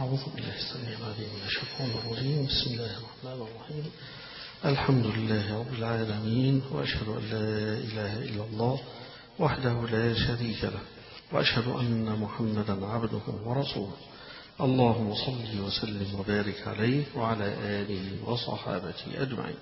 أعوذ بالله السميع العليم من الشيطان الرجيم بسم الله الرحمن الرحيم الحمد لله رب العالمين وأشهد أن لا إله إلا الله وحده لا شريك له وأشهد أن محمدا عبده ورسوله اللهم صل وسلم وبارك عليه وعلى آله وصحابته أجمعين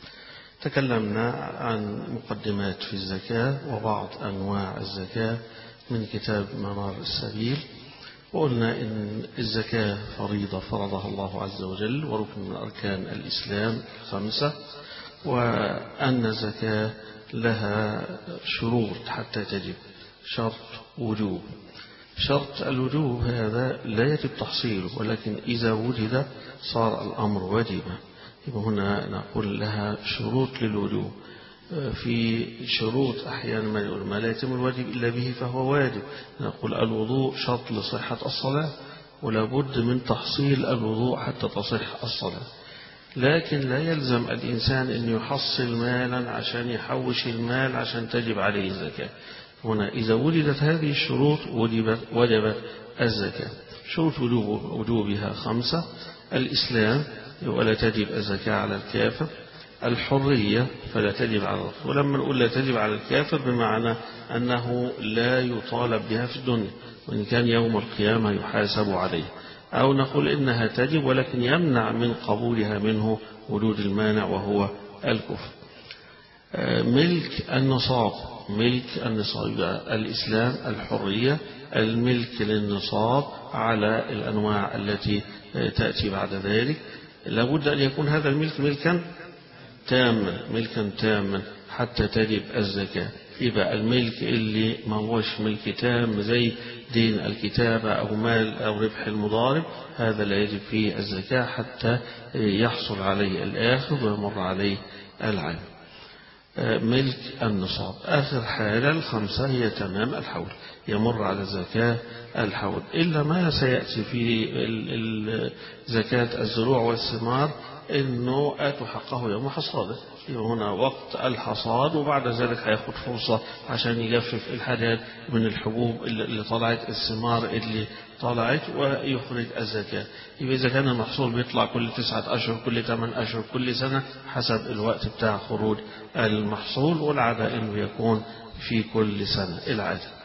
تكلمنا عن مقدمات في الزكاة وبعض أنواع الزكاة من كتاب منار السبيل وقلنا إن الزكاة فريضة فرضها الله عز وجل وركن من أركان الإسلام خمسة وأن الزكاة لها شروط حتى تجب شرط وجوب شرط الوجوب هذا لا يجب تحصيله ولكن إذا وجد صار الأمر واجبا يبقى هنا نقول لها شروط للوجوب في شروط أحيانا ما يقول ما لا يتم الواجب إلا به فهو واجب نقول الوضوء شرط لصحة الصلاة ولا بد من تحصيل الوضوء حتى تصح الصلاة لكن لا يلزم الإنسان أن يحصل مالا عشان يحوش المال عشان تجب عليه الزكاة هنا إذا وجدت هذه الشروط وجبت, وجبت الزكاة شروط وجوب وجوبها خمسة الإسلام ولا تجب الزكاة على الكافر الحرية فلا تجب على الرسول ولما نقول لا تجب على الكافر بمعنى أنه لا يطالب بها في الدنيا وإن كان يوم القيامة يحاسب عليه أو نقول إنها تجب ولكن يمنع من قبولها منه وجود المانع وهو الكفر ملك النصاب ملك النصاب الإسلام الحرية الملك للنصاب على الأنواع التي تأتي بعد ذلك لابد أن يكون هذا الملك ملكا تاما ملكا تاما حتى تجب الزكاة يبقى الملك اللي ما هوش ملك تام زي دين الكتابة أو مال أو ربح المضارب هذا لا يجب فيه الزكاة حتى يحصل عليه الآخر ويمر عليه العام ملك النصاب آخر حالة الخمسة هي تمام الحول يمر على زكاة الحول إلا ما سيأتي في زكاة الزروع والثمار انه اتوا حقه يوم حصاده هنا وقت الحصاد وبعد ذلك هياخد فرصة عشان يجفف الحاجات من الحبوب اللي طلعت الثمار اللي طلعت ويخرج الزكاة يبقى إذا كان المحصول بيطلع كل تسعة أشهر كل ثمان أشهر كل سنة حسب الوقت بتاع خروج المحصول والعادة إنه يكون في كل سنة العادة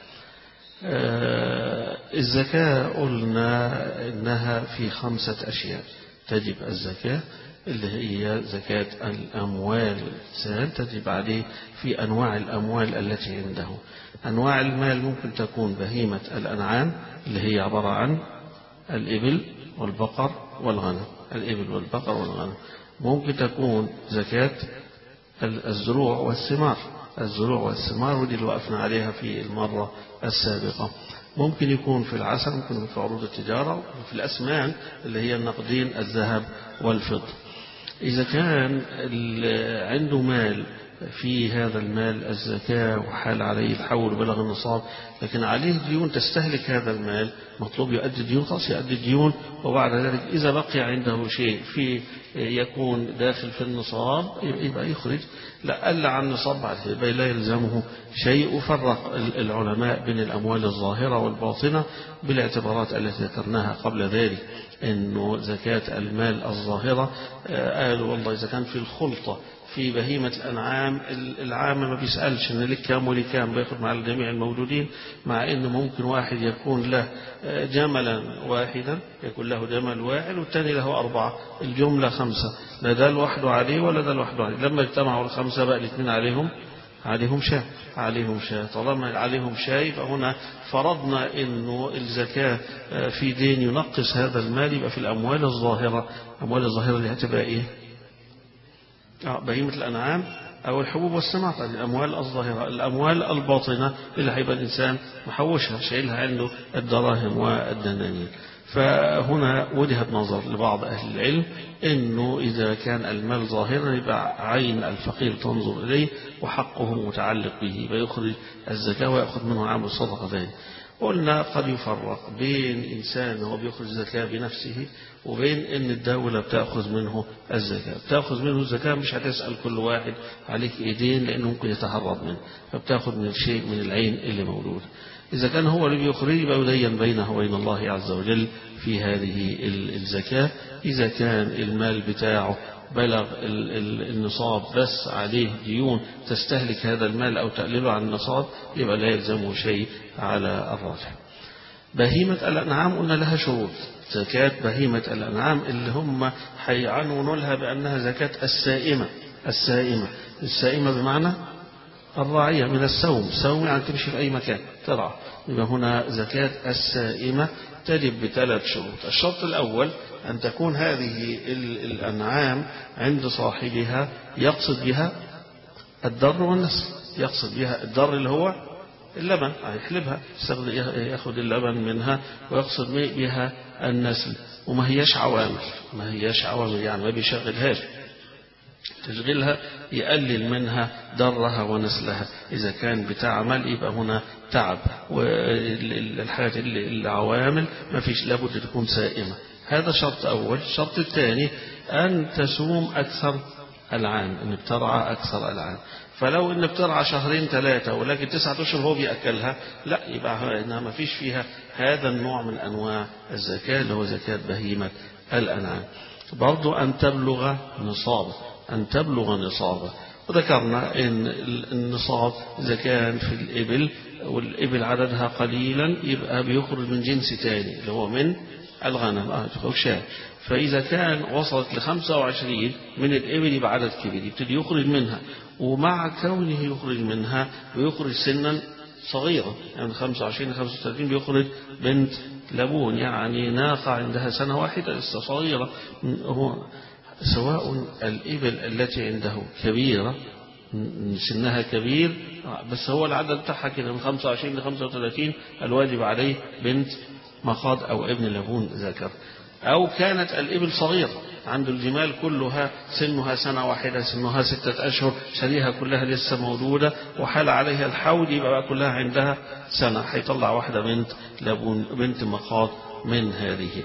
آه الزكاة قلنا إنها في خمسة أشياء تجب الزكاة اللي هي زكاة الأموال الإنسان تجب عليه في أنواع الأموال التي عنده أنواع المال ممكن تكون بهيمة الأنعام اللي هي عبارة عن الإبل والبقر والغنم الإبل والبقر والغنم ممكن تكون زكاة الزروع والثمار الزروع والثمار ودي اللي وقفنا عليها في المرة السابقة ممكن يكون في العسل ممكن يكون في عروض التجارة وفي الأسمان اللي هي النقدين الذهب والفضة إذا كان عنده مال في هذا المال الزكاة وحال عليه الحول بلغ النصاب لكن عليه ديون تستهلك هذا المال مطلوب يؤدي ديون خاص يؤدي ديون وبعد ذلك إذا بقي عنده شيء في يكون داخل في النصاب يبقى يخرج لا ألا عن النصاب بعد يبقى لا يلزمه شيء وفرق العلماء بين الأموال الظاهرة والباطنة بالاعتبارات التي ذكرناها قبل ذلك أنه زكاة المال الظاهرة قالوا والله إذا كان في الخلطة في بهيمة الأنعام العام ما بيسألش إن لك كام ولي كام بياخد مع الجميع الموجودين مع إنه ممكن واحد يكون له جملا واحدا يكون له جمل واحد والثاني له أربعة الجملة خمسة لا ده لوحده عليه ولا ده لوحده عليه لما اجتمعوا الخمسة بقى الاثنين عليهم عليهم شاة عليهم شاة طالما عليهم شاة يبقى هنا فرضنا انه الزكاة في دين ينقص هذا المال يبقى في الأموال الظاهرة الأموال الظاهرة اللي هتبقى إيه بهيمة الأنعام أو الحبوب والثمار الأموال الظاهرة الأموال الباطنة اللي هيبقى الإنسان محوشها شايلها عنده الدراهم والدنانير فهنا وجهة نظر لبعض أهل العلم أنه إذا كان المال ظاهرا يبقى عين الفقير تنظر إليه وحقه متعلق به فيخرج الزكاة ويأخذ منه عام الصدقة ذلك قلنا قد يفرق بين إنسان هو بيخرج الزكاة بنفسه وبين أن الدولة بتأخذ منه الزكاة بتأخذ منه الزكاة مش هتسأل كل واحد عليك إيدين لأنه ممكن يتهرب منه فبتأخذ من الشيء من العين اللي موجود إذا كان هو اللي بيخرج يبقى يدين بينه وبين الله عز وجل في هذه الزكاة إذا كان المال بتاعه بلغ النصاب بس عليه ديون تستهلك هذا المال أو تقلله عن النصاب يبقى لا يلزمه شيء على الراجح بهيمة الأنعام قلنا لها شروط زكاة بهيمة الأنعام اللي هم هيعنونوا لها بأنها زكاة السائمة السائمة السائمة بمعنى الراعية من السوم سوم يعني تمشي في أي مكان ترعى يبقى هنا زكاة السائمة تجب بثلاث شروط الشرط الأول أن تكون هذه الأنعام عند صاحبها يقصد بها الضر والنسل يقصد بها الضر اللي هو اللبن يحلبها ياخذ اللبن منها ويقصد بها النسل وما هياش عوامل ما هياش عوامل يعني ما بيشغلهاش تشغيلها يقلل منها ضرها ونسلها إذا كان بتعمل يبقى هنا تعب والحاجات العوامل ما فيش لابد تكون سائمة هذا شرط أول الشرط الثاني أن تسوم أكثر العام أن بترعى أكثر العام فلو ان بترعى شهرين ثلاثة ولكن تسعة أشهر هو بيأكلها لا يبقى إنها ما فيش فيها هذا النوع من أنواع الزكاة اللي هو زكاة بهيمة الأنعام برضو أن تبلغ نصابه أن تبلغ نصابه وذكرنا أن النصاب إذا كان في الإبل والإبل عددها قليلا يبقى بيخرج من جنس تاني اللي هو من الغنم آه شاة فإذا كان وصلت ل 25 من الإبل يبقى عدد كبير يبتدي يخرج منها ومع كونه يخرج منها ويخرج سنا صغيرة يعني 25 ل 35 بيخرج بنت لبون يعني ناقة عندها سنة واحدة لسه صغيرة هو سواء الإبل التي عنده كبيرة سنها كبير بس هو العدد بتاعها كده من 25 ل 35 الواجب عليه بنت مخاض أو ابن لبون ذكر أو كانت الإبل صغيرة عنده الجمال كلها سنها سنة واحدة سنها ستة أشهر شريها كلها لسه موجودة وحال عليها الحول يبقى كلها عندها سنة هيطلع واحدة بنت لبون بنت مخاض من هذه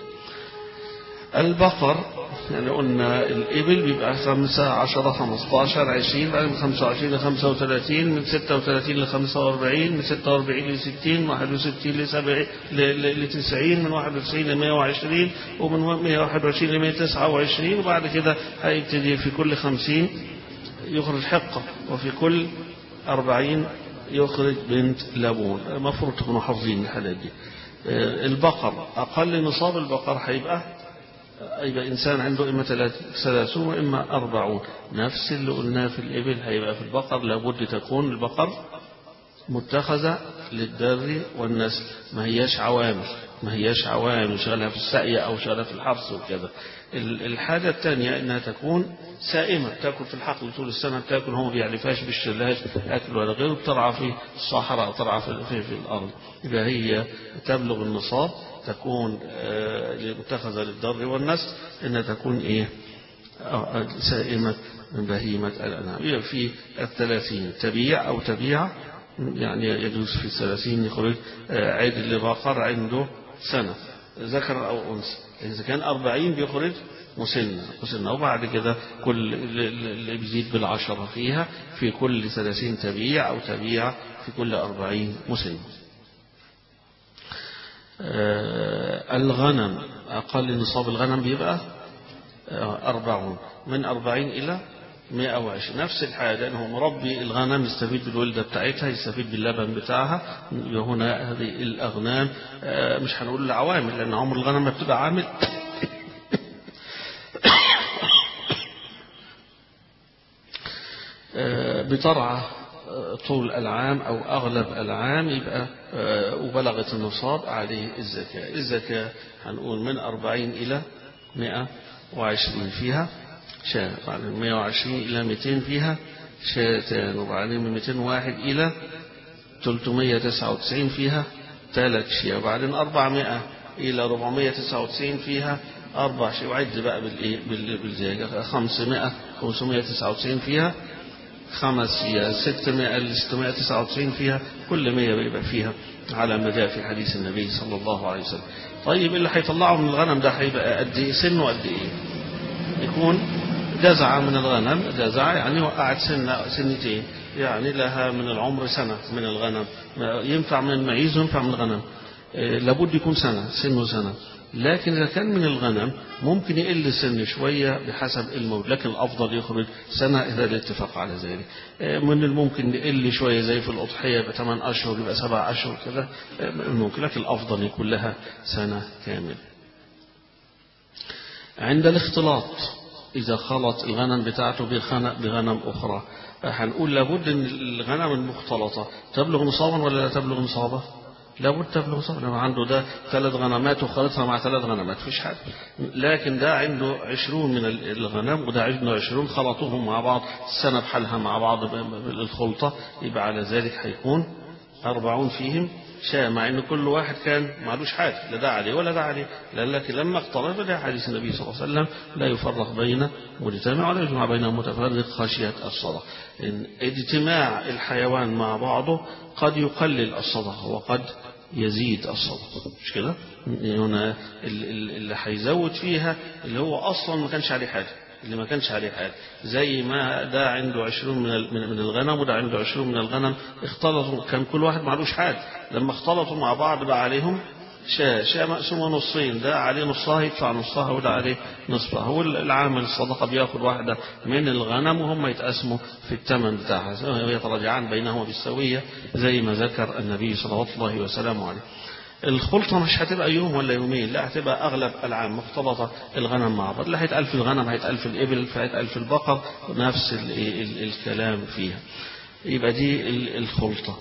البقر يعني قلنا الإبل بيبقى خمسة عشرة خمستاشر عشرين بعد من خمسة وعشرين لخمسة وثلاثين من ستة وثلاثين لخمسة وأربعين من ستة وأربعين لستين من واحد وستين لسبعين لتسعين من واحد وتسعين لمية وعشرين ومن مية واحد وعشرين لمية تسعة وعشرين وبعد كده هيبتدي في كل خمسين يخرج حقة وفي كل أربعين يخرج بنت لبون المفروض تكونوا حافظين الحالات دي البقر أقل نصاب البقر هيبقى يبقى إنسان عنده إما ثلاثون وإما أربعون نفس اللي قلناه في الإبل هيبقى في البقر لابد تكون البقر متخذة للدر والنسل ما هياش عوامل ما هياش عوامل شغلها في السقية أو شغلها في الحرث وكذا الحاجة الثانية إنها تكون سائمة تاكل في الحقل طول السنة تاكل هم بيعرفهاش بيشتريهاش أكل ولا غيره بترعى في الصحراء ترعى في, في, في الأرض يبقى هي تبلغ النصاب تكون متخذة للضر والنسل إنها تكون إيه سائمة من بهيمة الأنعام يبقى في الثلاثين تبيع أو تبيع يعني يجوز في الثلاثين يخرج عيد اللي بقر عنده سنة ذكر أو أنثى إذا كان أربعين بيخرج مسنة مسنة وبعد كده كل اللي بيزيد بالعشرة فيها في كل ثلاثين تبيع أو تبيع في كل أربعين مسنة آه الغنم أقل نصاب الغنم بيبقى آه أربعون من أربعين إلى مئة وعشرين نفس الحاجة أنه مربي الغنم يستفيد بالولدة بتاعتها يستفيد باللبن بتاعها هنا هذه الأغنام آه مش هنقول العوامل لأن عمر الغنم ما بتبقى عامل بترعى طول العام أو أغلب العام يبقى وبلغت النصاب عليه الزكاة الزكاة هنقول من أربعين إلى مئة وعشرين فيها شاة بعدين مئة وعشرين إلى مئتين فيها شاتان وبعدين من مئتين واحد إلى تلتمية تسعة وتسعين فيها ثلاث شيء وبعدين أربعمائة إلى ربعمية تسعة وتسعين فيها أربع شيء وعد بقى بالإيه بالزيادة خمسمائة خمسمية تسعة وتسعين فيها خمس فيها ستمائة لستمائة تسعة وتسعين فيها كل مية بيبقى فيها على مدى في حديث النبي صلى الله عليه وسلم طيب اللي هيطلعه من الغنم ده هيبقى قد ايه سنه قد ايه يكون جزعة من الغنم جزعة يعني وقعت سنة سنتين يعني لها من العمر سنة من الغنم ينفع من المعيز وينفع من الغنم لابد يكون سنة سنه سنة لكن إذا كان من الغنم ممكن يقل سن شوية بحسب الموت لكن الأفضل يخرج سنة إذا الاتفاق على ذلك من الممكن يقل شوية زي في الأضحية يبقى 8 أشهر يبقى 7 أشهر كذا ممكن لكن الأفضل يكون لها سنة كاملة عند الاختلاط إذا خلط الغنم بتاعته بغنم أخرى هنقول لابد أن الغنم المختلطة تبلغ نصابا ولا لا تبلغ نصابا لابد تبلغ نصابا لو عنده ده ثلاث غنمات وخلطها مع ثلاث غنمات فيش حاجة لكن ده عنده عشرون من الغنم وده عنده عشرون خلطوهم مع بعض السنة بحالها مع بعض بالخلطة يبقى على ذلك هيكون أربعون فيهم شاء مع ان كل واحد كان معلوش حاجه لا ده عليه ولا ده عليه لكن لما اختلط ده حديث النبي صلى الله عليه وسلم لا يفرق بين مجتمع ولا يجمع بين متفرق خشيه الصدقه إن اجتماع الحيوان مع بعضه قد يقلل الصدقه وقد يزيد الصدقه مش كده هنا اللي هيزود فيها اللي هو اصلا ما كانش عليه حاجه اللي ما كانش عليه حاجة زي ما ده عنده عشرون من من الغنم وده عنده عشرون من الغنم اختلطوا كان كل واحد معلوش حاجة لما اختلطوا مع بعض بقى عليهم شاة شاة مقسومة نصين ده عليه نصها يدفع نصها وده عليه نصفها هو العامل الصدقة بياخد واحدة من الغنم وهم يتقسموا في الثمن بتاعها ويتراجعان بينهما بالسوية زي ما ذكر النبي صلى الله وسلم عليه الخلطة مش هتبقى يوم ولا يومين لا هتبقى أغلب العام مختلطة الغنم مع بعض لا هيتقال في الغنم هيتقال في الإبل هيتقال في البقر نفس ال ال الكلام فيها يبقى دي الخلطة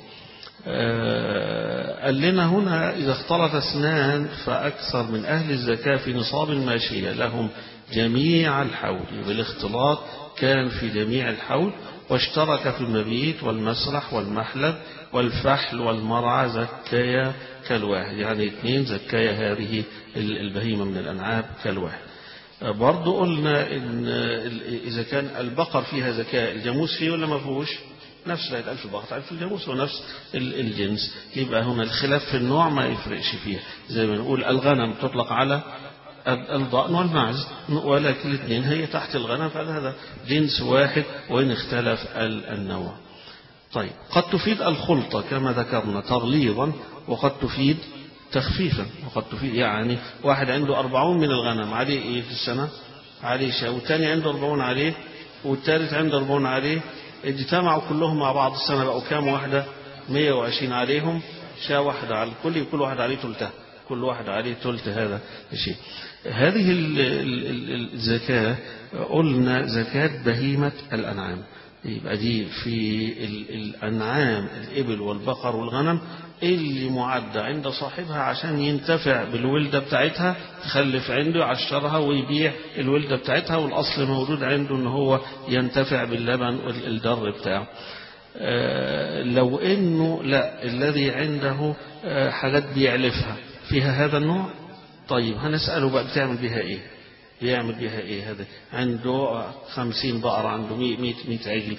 قال لنا هنا إذا اختلط اثنان فأكثر من أهل الزكاة في نصاب الماشية لهم جميع الحول بالاختلاط كان في جميع الحول واشترك في المبيت والمسرح والمحلب والفحل والمرعى زكايا كالواحد يعني اثنين زكايا هذه البهيمة من الأنعام كالواحد برضو قلنا إن إذا كان البقر فيها زكاة الجاموس فيه ولا ما فيهوش نفس لا ألف البقر ألف الجاموس هو نفس الجنس يبقى هنا الخلاف في النوع ما يفرقش فيها زي ما نقول الغنم تطلق على الضأن والمعز ولكن الاثنين هي تحت الغنم فهذا جنس واحد وإن اختلف النوع طيب قد تفيد الخلطة كما ذكرنا تغليظا وقد تفيد تخفيفا وقد تفيد يعني واحد عنده أربعون من الغنم عليه إيه في السنة عليه شاء والثاني عنده أربعون عليه والثالث عنده أربعون عليه اجتمعوا كلهم مع بعض السنة بقوا كام واحدة 120 عليهم شاة واحدة على الكل كل واحد عليه ثلثة كل واحد عليه ثلث هذا الشيء هذه الزكاة قلنا زكاة بهيمة الأنعام يبقى دي في الأنعام الإبل والبقر والغنم اللي معدة عند صاحبها عشان ينتفع بالولدة بتاعتها تخلف عنده يعشرها ويبيع الولدة بتاعتها والأصل موجود عنده ان هو ينتفع باللبن والدر بتاعه لو انه لا الذي عنده حاجات بيعلفها فيها هذا النوع طيب هنسأله بقى بتعمل بها ايه يعمل بها ايه هذا عنده خمسين بقرة عنده مئة مئة عجل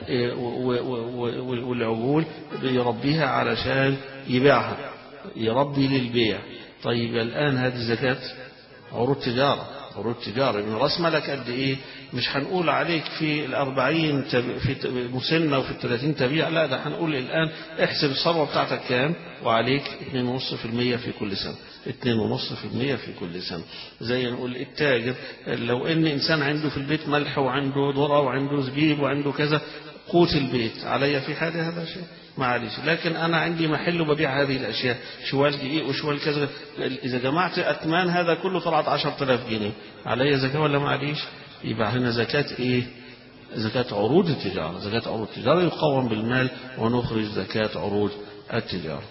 والعجول بيربيها علشان يبيعها يربي للبيع طيب الآن هذه زكاة عروض تجارة عروض تجارة من رأس مالك قد إيه مش هنقول عليك في الأربعين في مسنة وفي الثلاثين تبيع لا ده هنقول الآن احسب الثروة بتاعتك كام وعليك 2.5% في كل سنة 2.5% في كل سنة زي نقول التاجر لو ان انسان عنده في البيت ملح وعنده ذرة وعنده زبيب وعنده كذا قوت البيت علي في حاجة هذا شيء معلش لكن أنا عندي محل وببيع هذه الأشياء شوال دقيق وشوال كذا إذا جمعت أثمان هذا كله طلعت 10000 جنيه علي زكاة ولا معليش يبقى هنا زكاة إيه زكاة عروض التجارة زكاة عروض التجارة يقوم بالمال ونخرج زكاة عروض التجارة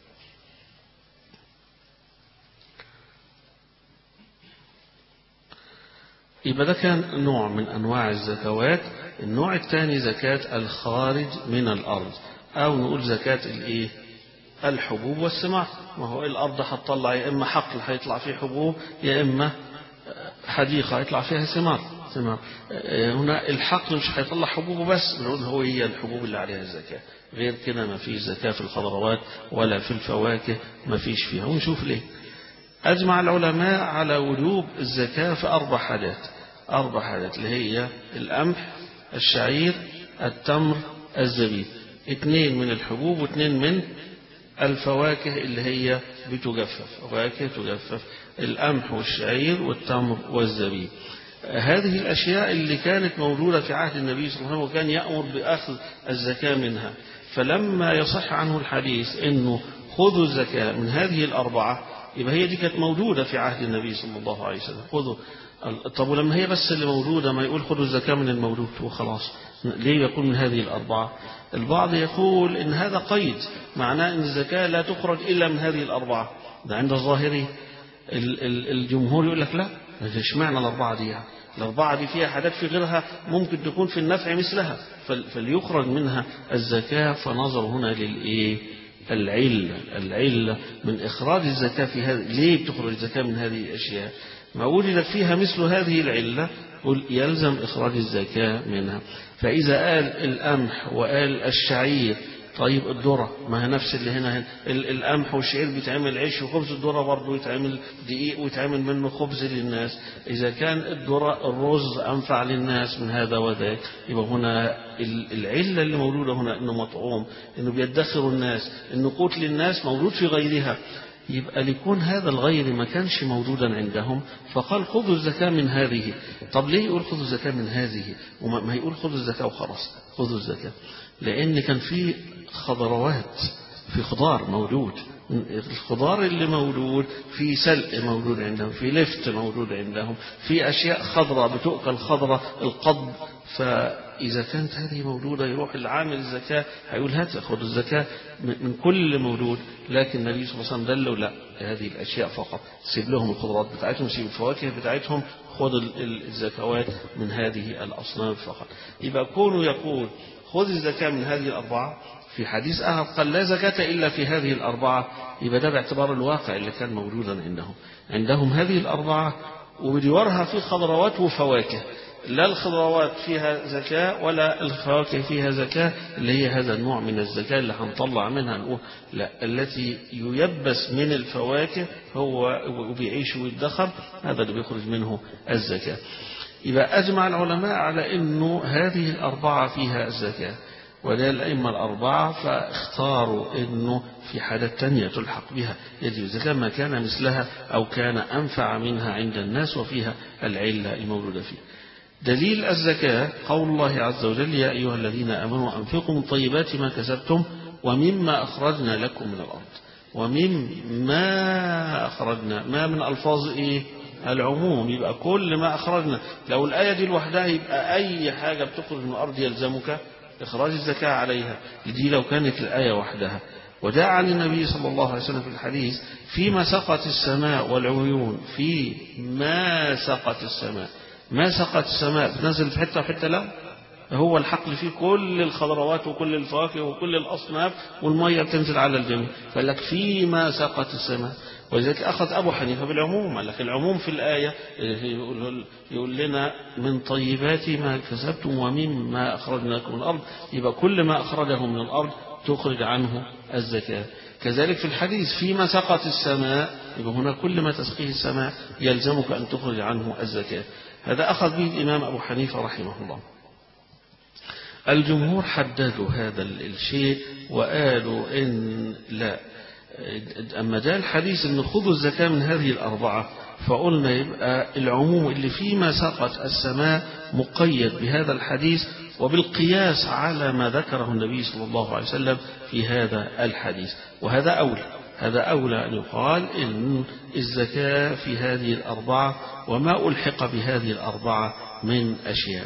يبقى ده كان نوع من أنواع الزكوات النوع الثاني زكاة الخارج من الأرض أو نقول زكاة الإيه الحبوب والثمار ما هو الأرض هتطلع يا إما حقل هيطلع فيه حبوب يا إما حديقة هيطلع فيها ثمار ثمار هنا الحقل مش هيطلع حبوب بس بنقول هو هي الحبوب اللي عليها الزكاة غير كده ما فيش زكاة في الخضروات ولا في الفواكه ما فيش فيها ونشوف ليه أجمع العلماء على وجوب الزكاة في أربع حاجات أربع حاجات اللي هي القمح الشعير التمر الزبيب اثنين من الحبوب واثنين من الفواكه اللي هي بتجفف فواكه تجفف القمح والشعير والتمر والزبيب هذه الأشياء اللي كانت موجودة في عهد النبي صلى الله عليه وسلم وكان يأمر بأخذ الزكاة منها فلما يصح عنه الحديث أنه خذوا الزكاة من هذه الأربعة يبقى هي دي كانت موجودة في عهد النبي صلى الله عليه وسلم خذوا طب ولما هي بس اللي موجودة ما يقول خذوا الزكاة من المولود وخلاص ليه يقول من هذه الأربعة البعض يقول إن هذا قيد معناه أن الزكاة لا تخرج إلا من هذه الأربعة ده عند الظاهري الجمهور يقول لك لا اشمعنى الأربعة دي يعني الأربعة دي فيها حاجات في غيرها ممكن تكون في النفع مثلها فليخرج منها الزكاة فنظر هنا للإيه العلة العلة من إخراج الزكاة في هذا ليه بتخرج الزكاة من هذه الأشياء ما وجدت فيها مثل هذه العلة قل يلزم إخراج الزكاة منها فإذا قال القمح وقال الشعير طيب الذرة ما هي نفس اللي هنا, هنا القمح والشعير بيتعمل عيش وخبز الذرة برضه يتعمل دقيق ويتعمل منه خبز للناس إذا كان الذرة الرز أنفع للناس من هذا وذاك يبقى هنا العلة اللي موجودة هنا إنه مطعوم إنه بيدخر الناس إنه قوت للناس موجود في غيرها يبقى ليكون هذا الغير ما كانش موجودا عندهم فقال خذوا الزكاة من هذه طب ليه يقول خذوا الزكاة من هذه وما يقول خذوا الزكاة وخلاص خذوا الزكاة لأن كان في خضروات في خضار موجود الخضار اللي موجود في سلق موجود عندهم في لفت موجود عندهم في أشياء خضراء بتؤكل خضراء القض فإذا كانت هذه موجودة يروح العامل الزكاة هيقول هات خذ الزكاة من كل موجود لكن النبي صلى الله عليه وسلم دلوا لا هذه الأشياء فقط سيب لهم الخضروات بتاعتهم سيب الفواكه بتاعتهم خذ الزكوات من هذه الأصناف فقط يبقى كونه يقول خذ الزكاة من هذه الأربعة في حديث آخر قال لا زكاة إلا في هذه الأربعة يبقى ده باعتبار الواقع اللي كان موجودا عندهم عندهم هذه الأربعة وبجوارها في خضروات وفواكه لا الخضروات فيها زكاة ولا الفواكه فيها زكاة اللي هي هذا النوع من الزكاة اللي هنطلع منها نقول لا التي ييبس من الفواكه هو وبيعيش ويدخر هذا اللي بيخرج منه الزكاة يبقى أجمع العلماء على أنه هذه الأربعة فيها الزكاة وده الأئمة الأربعة فاختاروا أنه في حالات تانية تلحق بها يجب الزكاة ما كان مثلها أو كان أنفع منها عند الناس وفيها العلة الموجودة فيه دليل الزكاة قول الله عز وجل يا أيها الذين آمنوا أنفقوا من طيبات ما كسبتم ومما أخرجنا لكم من الأرض ومما أخرجنا ما من ألفاظ إيه العموم يبقى كل ما أخرجنا لو الآية دي لوحدها يبقى أي حاجة بتخرج من الأرض يلزمك إخراج الزكاة عليها دي لو كانت الآية وحدها وجاء عن النبي صلى الله عليه وسلم في الحديث فيما سقط السماء والعيون في ما سقط السماء ما سقط السماء بتنزل في حتة وحتة لا هو الحقل فيه كل الخضروات وكل الفواكه وكل الأصناف والمية بتنزل على الجميع فقال لك فيما سقط السماء ولذلك أخذ أبو حنيفة بالعموم قال لك العموم في الآية يقول, يقول لنا من طيبات ما كسبتم ومما أخرجنا لكم من الأرض يبقى كل ما أخرجه من الأرض تخرج عنه الزكاة كذلك في الحديث فيما سقط السماء يبقى هنا كل ما تسقيه السماء يلزمك أن تخرج عنه الزكاة هذا أخذ به الإمام أبو حنيفة رحمه الله الجمهور حددوا هذا الشيء وقالوا إن لا أما جاء الحديث أن خذوا الزكاة من هذه الأربعة فقلنا يبقى العموم اللي فيما سقط السماء مقيد بهذا الحديث وبالقياس على ما ذكره النبي صلى الله عليه وسلم في هذا الحديث وهذا أولى هذا أولى أن يقال إن الزكاة في هذه الأربعة وما ألحق بهذه الأربعة من أشياء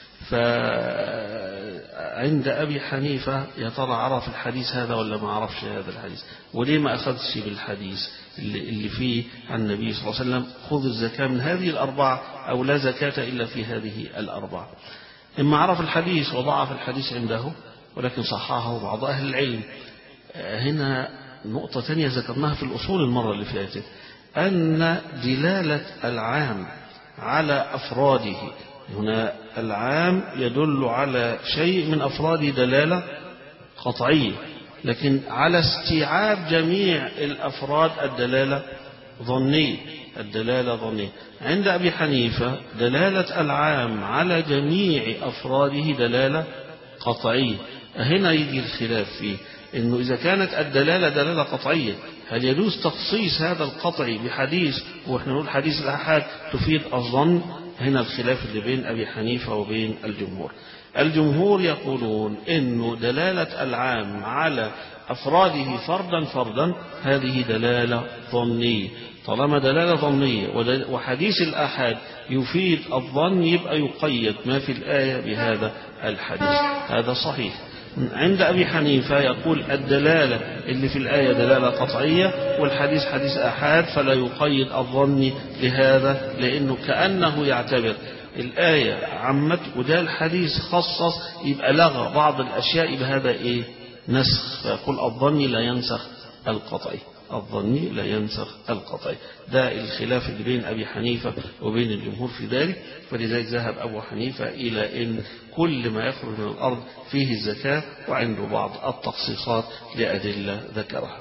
فعند أبي حنيفة يا ترى عرف الحديث هذا ولا ما عرفش هذا الحديث وليه ما أخذش بالحديث اللي, اللي فيه عن النبي صلى الله عليه وسلم خذ الزكاة من هذه الأربعة أو لا زكاة إلا في هذه الأربعة إما عرف الحديث وضعف الحديث عنده ولكن صححه بعض أهل العلم هنا نقطة ثانية ذكرناها في الأصول المرة اللي فاتت أن دلالة العام على أفراده هنا العام يدل على شيء من أفراد دلالة قطعية لكن على استيعاب جميع الأفراد الدلالة ظنية الدلالة ظنية عند أبي حنيفة دلالة العام على جميع أفراده دلالة قطعية هنا يجي الخلاف فيه انه اذا كانت الدلاله دلاله قطعيه هل يجوز تخصيص هذا القطع بحديث واحنا نقول حديث الاحاد تفيد الظن هنا الخلاف اللي بين ابي حنيفه وبين الجمهور الجمهور يقولون انه دلاله العام على افراده فردا فردا هذه دلاله ظنيه طالما دلاله ظنيه وحديث الاحاد يفيد الظن يبقى يقيد ما في الايه بهذا الحديث هذا صحيح عند أبي حنيفة يقول الدلالة اللي في الآية دلالة قطعية والحديث حديث أحاد فلا يقيد الظن لهذا لأنه كأنه يعتبر الآية عمت وده الحديث خصص يبقى لغى بعض الأشياء بهذا إيه نسخ فيقول الظن لا ينسخ القطعي الظني لا ينسخ القطعي ده الخلاف اللي بين أبي حنيفة وبين الجمهور في ذلك فلذلك ذهب أبو حنيفة إلى أن كل ما يخرج من الأرض فيه الزكاة وعنده بعض التخصيصات لأدلة ذكرها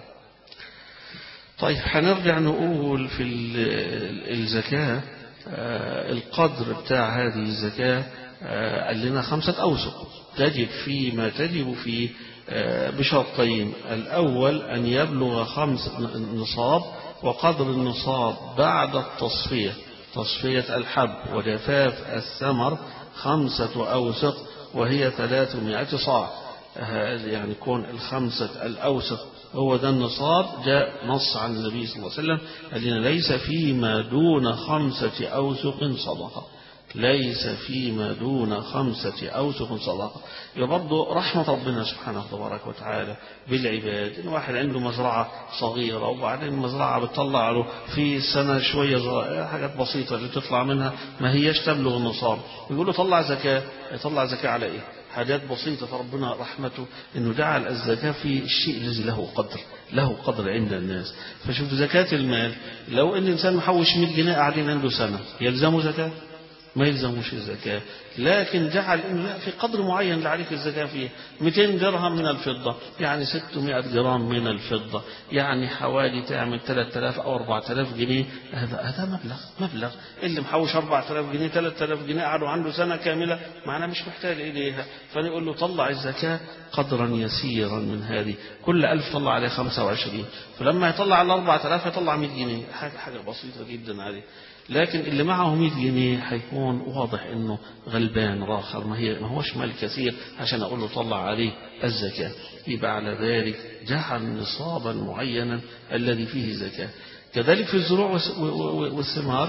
طيب هنرجع نقول في الزكاة القدر بتاع هذه الزكاة قال لنا خمسة أوسق تجب فيما تجب فيه بشرطين الأول أن يبلغ خمس نصاب وقدر النصاب بعد التصفية تصفية الحب وجفاف الثمر خمسة أوسق وهي ثلاثمائة صاع يعني كون الخمسة الأوسق هو ده النصاب جاء نص عن النبي صلى الله عليه وسلم الذين ليس فيما دون خمسة أوسق صدقة ليس فيما دون خمسة أوسق صدقة يبقى برضه رحمة ربنا سبحانه تبارك وتعالى بالعباد إن واحد عنده مزرعة صغيرة وبعدين المزرعة بتطلع له في السنة شوية حاجات بسيطة اللي تطلع منها ما هيش تبلغ النصاب يقول له طلع زكاة يطلع زكاة على إيه حاجات بسيطة فربنا رحمته أنه جعل الزكاة في الشيء الذي له قدر له قدر عند الناس فشوف زكاة المال لو أن الإنسان محوش 100 جنيه قاعدين عنده سنة يلزمه زكاة ما يلزموش الزكاة لكن جعل انه في قدر معين اللي عليك الزكاة فيه 200 درهم من الفضة يعني 600 جرام من الفضة يعني حوالي تعمل 3000 أو 4000 جنيه هذا هذا مبلغ مبلغ اللي محوش 4000 جنيه 3000 جنيه قعدوا عنده سنة كاملة معنا مش محتاج إليها فنقول له طلع الزكاة قدرا يسيرا من هذه كل ألف طلع عليه 25 فلما يطلع على 4000 يطلع 100 جنيه حاجة حاجة بسيطة جدا عليه لكن اللي معه 100 جنيه هيكون واضح انه غلبان راخر ما هي ما هوش مال كثير عشان اقول له طلع عليه الزكاه يبقى على ذلك جعل نصابا معينا الذي فيه زكاه كذلك في الزروع والثمار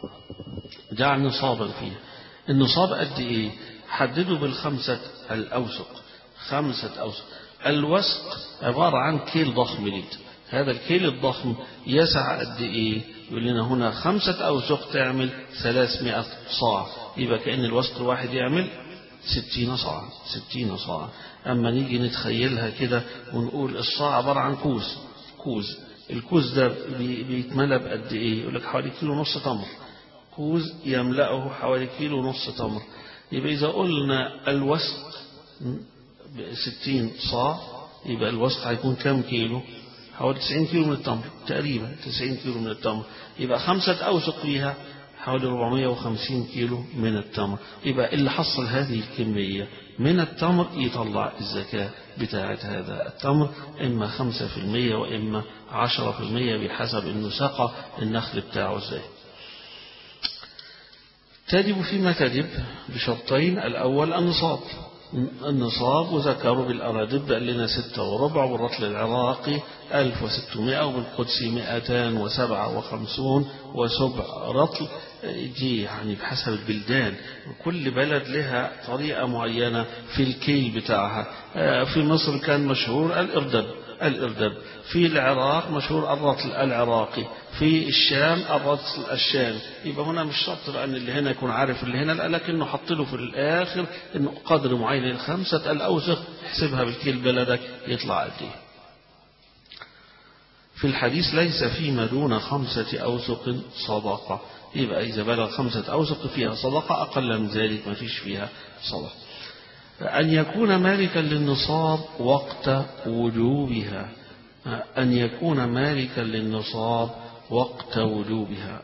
جعل نصابا فيه النصاب قد ايه حدده بالخمسه الاوسق خمسه اوسق الوسق عباره عن كيل ضخم لتر هذا الكيل الضخم يسع قد ايه يقول لنا هنا خمسة أوسق تعمل 300 صاع يبقى كأن الوسق الواحد يعمل 60 صاع 60 صاع أما نيجي نتخيلها كده ونقول الصاع عبارة عن كوز كوز الكوز ده بيتملى بقد إيه يقول لك حوالي كيلو نص تمر كوز يملأه حوالي كيلو نص تمر يبقى إذا قلنا الوسق 60 صاع يبقى الوسق هيكون كام كيلو حوالي 90 كيلو من التمر تقريبا 90 كيلو من التمر يبقى خمسة أوسق فيها حوالي 450 كيلو من التمر يبقى اللي حصل هذه الكمية من التمر يطلع الزكاة بتاعة هذا التمر إما 5% وإما 10% بحسب إنه سقى النخل بتاعه ازاي تجب فيما تجب بشرطين الأول النصاب النصاب وذكروا بالأرادب قال لنا ستة وربع والرطل العراقي ألف وستمائة وبالقدس مئتان وسبعة وخمسون وسبع رطل دي يعني بحسب البلدان كل بلد لها طريقة معينة في الكيل بتاعها في مصر كان مشهور الإردب الإردب في العراق مشهور الرطل العراقي في الشام الرطل الشام يبقى هنا مش شرط لأن اللي هنا يكون عارف اللي هنا لكنه حط له في الآخر إنه قدر معين الخمسة الأوسخ احسبها بالكيل بلدك يطلع قد إيه في الحديث ليس فيما دون خمسة أوسق صدقة يبقى إذا بلغ خمسة أوسق فيها صدقة أقل من ذلك ما فيش فيها صدقة أن يكون مالكا للنصاب وقت وجوبها أن يكون مالكا للنصاب وقت وجوبها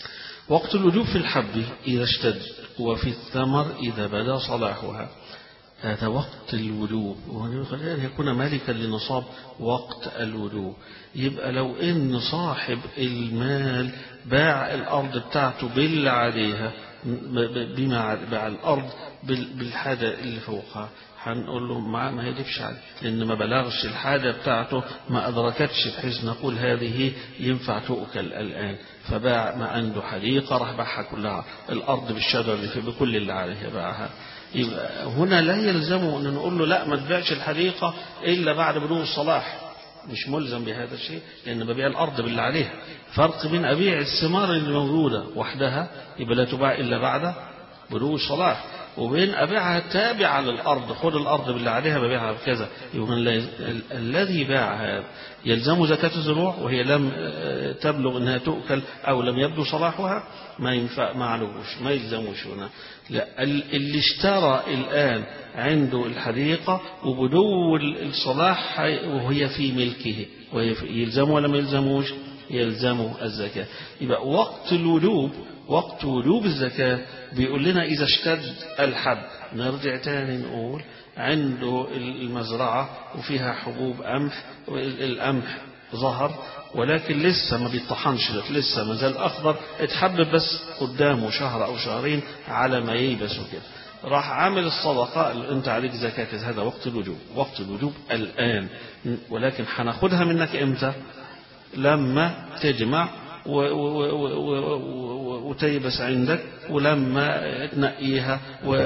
وقت الوجوب في الحب إذا اشتد وفي الثمر إذا بدا صلاحها هذا وقت الوجوب أن يكون مالكا لنصاب وقت الوجوب يبقى لو إن صاحب المال باع الأرض بتاعته باللي عليها بما باع الأرض بالحاجة اللي فوقها هنقول له ما ما يجبش عليه لأن ما بلغش الحاجة بتاعته ما أدركتش بحيث نقول هذه ينفع تؤكل الآن فباع ما عنده حديقة راح باعها كلها الأرض بالشجر اللي فيه بكل اللي عليها باعها يبقى هنا لا يلزمه أن نقول له لا ما تبيعش الحديقة إلا بعد بلوغ الصلاح مش ملزم بهذا الشيء لأن ببيع الأرض باللي عليها فرق بين أبيع الثمار اللي موجودة وحدها يبقى لا تباع إلا بعد بلوغ الصلاح وبين أبيعها تابعة للأرض خد الأرض باللي عليها ببيعها بكذا يبقى الذي باع هذا يلزم زكاة الزروع وهي لم تبلغ أنها تؤكل أو لم يبدو صلاحها ما ينفع ما علوش ما يلزموش هنا لا اللي اشترى الآن عنده الحديقة وبدو الصلاح وهي في ملكه يلزمه ولا ما يلزموش يلزمه الزكاة يبقى وقت الوجوب وقت وجوب الزكاة بيقول لنا إذا اشتد الحب نرجع تاني نقول عنده المزرعة وفيها حبوب قمح القمح ظهر ولكن لسه ما بيطحنش لسه ما زال أخضر اتحبب بس قدامه شهر أو شهرين على ما ييبس وكده راح عامل الصدقة اللي انت عليك زكاة هذا وقت الوجوب وقت الوجوب الآن ولكن هناخدها منك امتى لما تجمع وتيبس عندك ولما تنقيها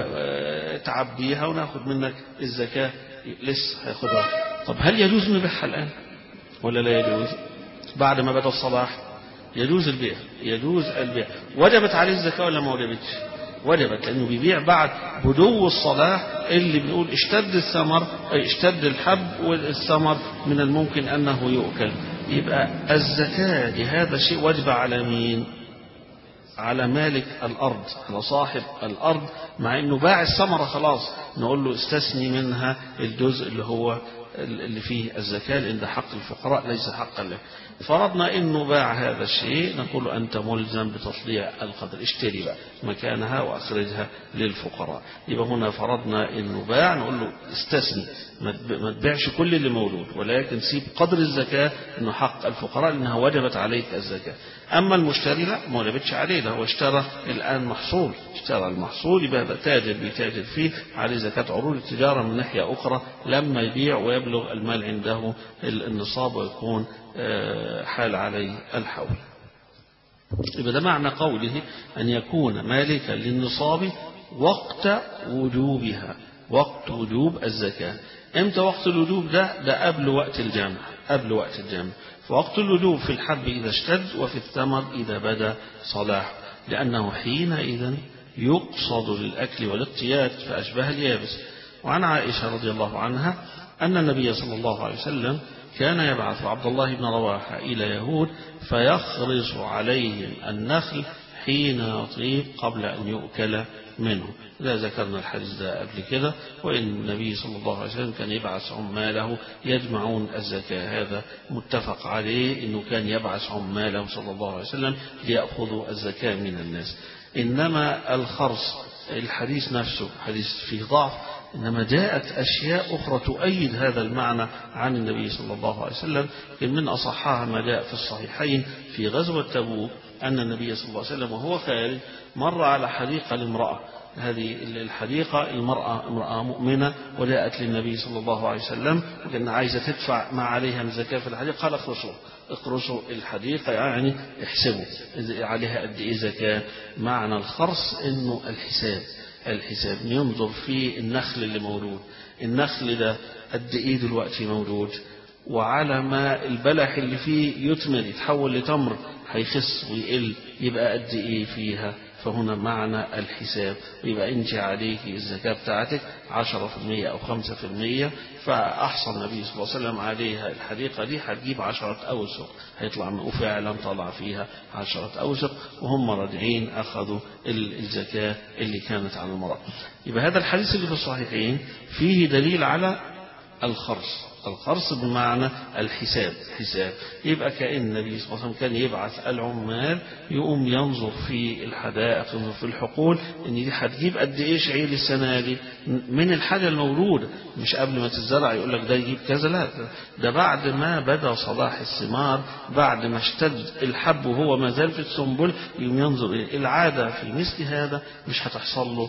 وتعبيها وناخد منك الزكاة لسه هياخدها طب هل يجوز نبيعها الآن ولا لا يجوز بعد ما بدا الصلاح يجوز البيع يجوز البيع وجبت عليه الزكاة ولا ما وجبتش وجبت لأنه بيبيع بعد بدو الصلاح اللي بنقول اشتد الثمر اشتد الحب والثمر من الممكن أنه يؤكل يبقى الزكاة لهذا الشيء واجبة على مين على مالك الأرض على صاحب الأرض مع أنه باع الثمرة خلاص نقول له استثني منها الجزء اللي هو اللي فيه الزكاة لأن ده حق الفقراء ليس حقا له فرضنا أنه باع هذا الشيء نقول أنت ملزم بتطليع القدر اشتري بقى مكانها وأخرجها للفقراء يبقى هنا فرضنا أنه باع نقول له استثني ما تبيعش كل اللي موجود ولكن سيب قدر الزكاة أنه حق الفقراء لأنها وجبت عليك الزكاة أما المشتري لا ما وجبتش عليه ده هو اشترى الآن محصول اشترى المحصول يبقى تاجر بيتاجر فيه عليه زكاة عروض التجارة من ناحية أخرى لما يبيع ويبلغ المال عنده النصاب ويكون حال عليه الحول يبقى ده معنى قوله أن يكون مالكا للنصاب وقت وجوبها وقت وجوب الزكاة امتى وقت الوجوب ده ده قبل وقت الجمع قبل وقت الجمع فوقت الوجوب في الحب إذا اشتد وفي الثمر إذا بدا صلاح لأنه حينئذ يقصد للأكل والاقتياد فأشبه اليابس وعن عائشة رضي الله عنها أن النبي صلى الله عليه وسلم كان يبعث عبد الله بن رواحة إلى يهود فيخرص عليهم النخل حين يطيب قبل أن يؤكل منه لا ذكرنا الحديث ده قبل كده وإن النبي صلى الله عليه وسلم كان يبعث عماله يجمعون الزكاة هذا متفق عليه أنه كان يبعث عماله صلى الله عليه وسلم ليأخذوا الزكاة من الناس إنما الخرص الحديث نفسه حديث فيه ضعف إنما جاءت أشياء أخرى تؤيد هذا المعنى عن النبي صلى الله عليه وسلم من أصحها ما جاء في الصحيحين في غزوة تبوك أن النبي صلى الله عليه وسلم وهو خارج مر على حديقة لامرأة هذه الحديقة المرأة امرأة مؤمنة وجاءت للنبي صلى الله عليه وسلم وكان عايزة تدفع ما عليها من زكاة في الحديقة قال اخرسوا اخرسوا الحديقة يعني احسبوا عليها قد ايه زكاة معنى الخرص انه الحساب الحساب ينظر في النخل اللي موجود النخل ده قد ايه دلوقتي موجود وعلى ما البلح اللي فيه يثمر يتحول لتمر هيخس ويقل يبقى قد ايه فيها فهنا معنى الحساب يبقى انت عليك الزكاة بتاعتك 10% أو 5% فأحصى النبي صلى الله عليه وسلم عليها الحديقة دي هتجيب عشرة أوسق هيطلع وفعلا طلع فيها عشرة أوسق وهم راجعين أخذوا الزكاة اللي كانت على المرأة يبقى هذا الحديث اللي في الصحيحين فيه دليل على الخرص القرص بمعنى الحساب حساب يبقى كأن النبي صلى الله عليه وسلم كان يبعث العمال يقوم ينظر في الحدائق ينظر في الحقول ان دي هتجيب قد ايه شعير السنه دي من الحاجه المولوده مش قبل ما تتزرع يقول لك ده يجيب كذا لا ده بعد ما بدا صلاح الثمار بعد ما اشتد الحب وهو ما زال في السنبل يقوم ينظر إيه العاده في مثل هذا مش هتحصل له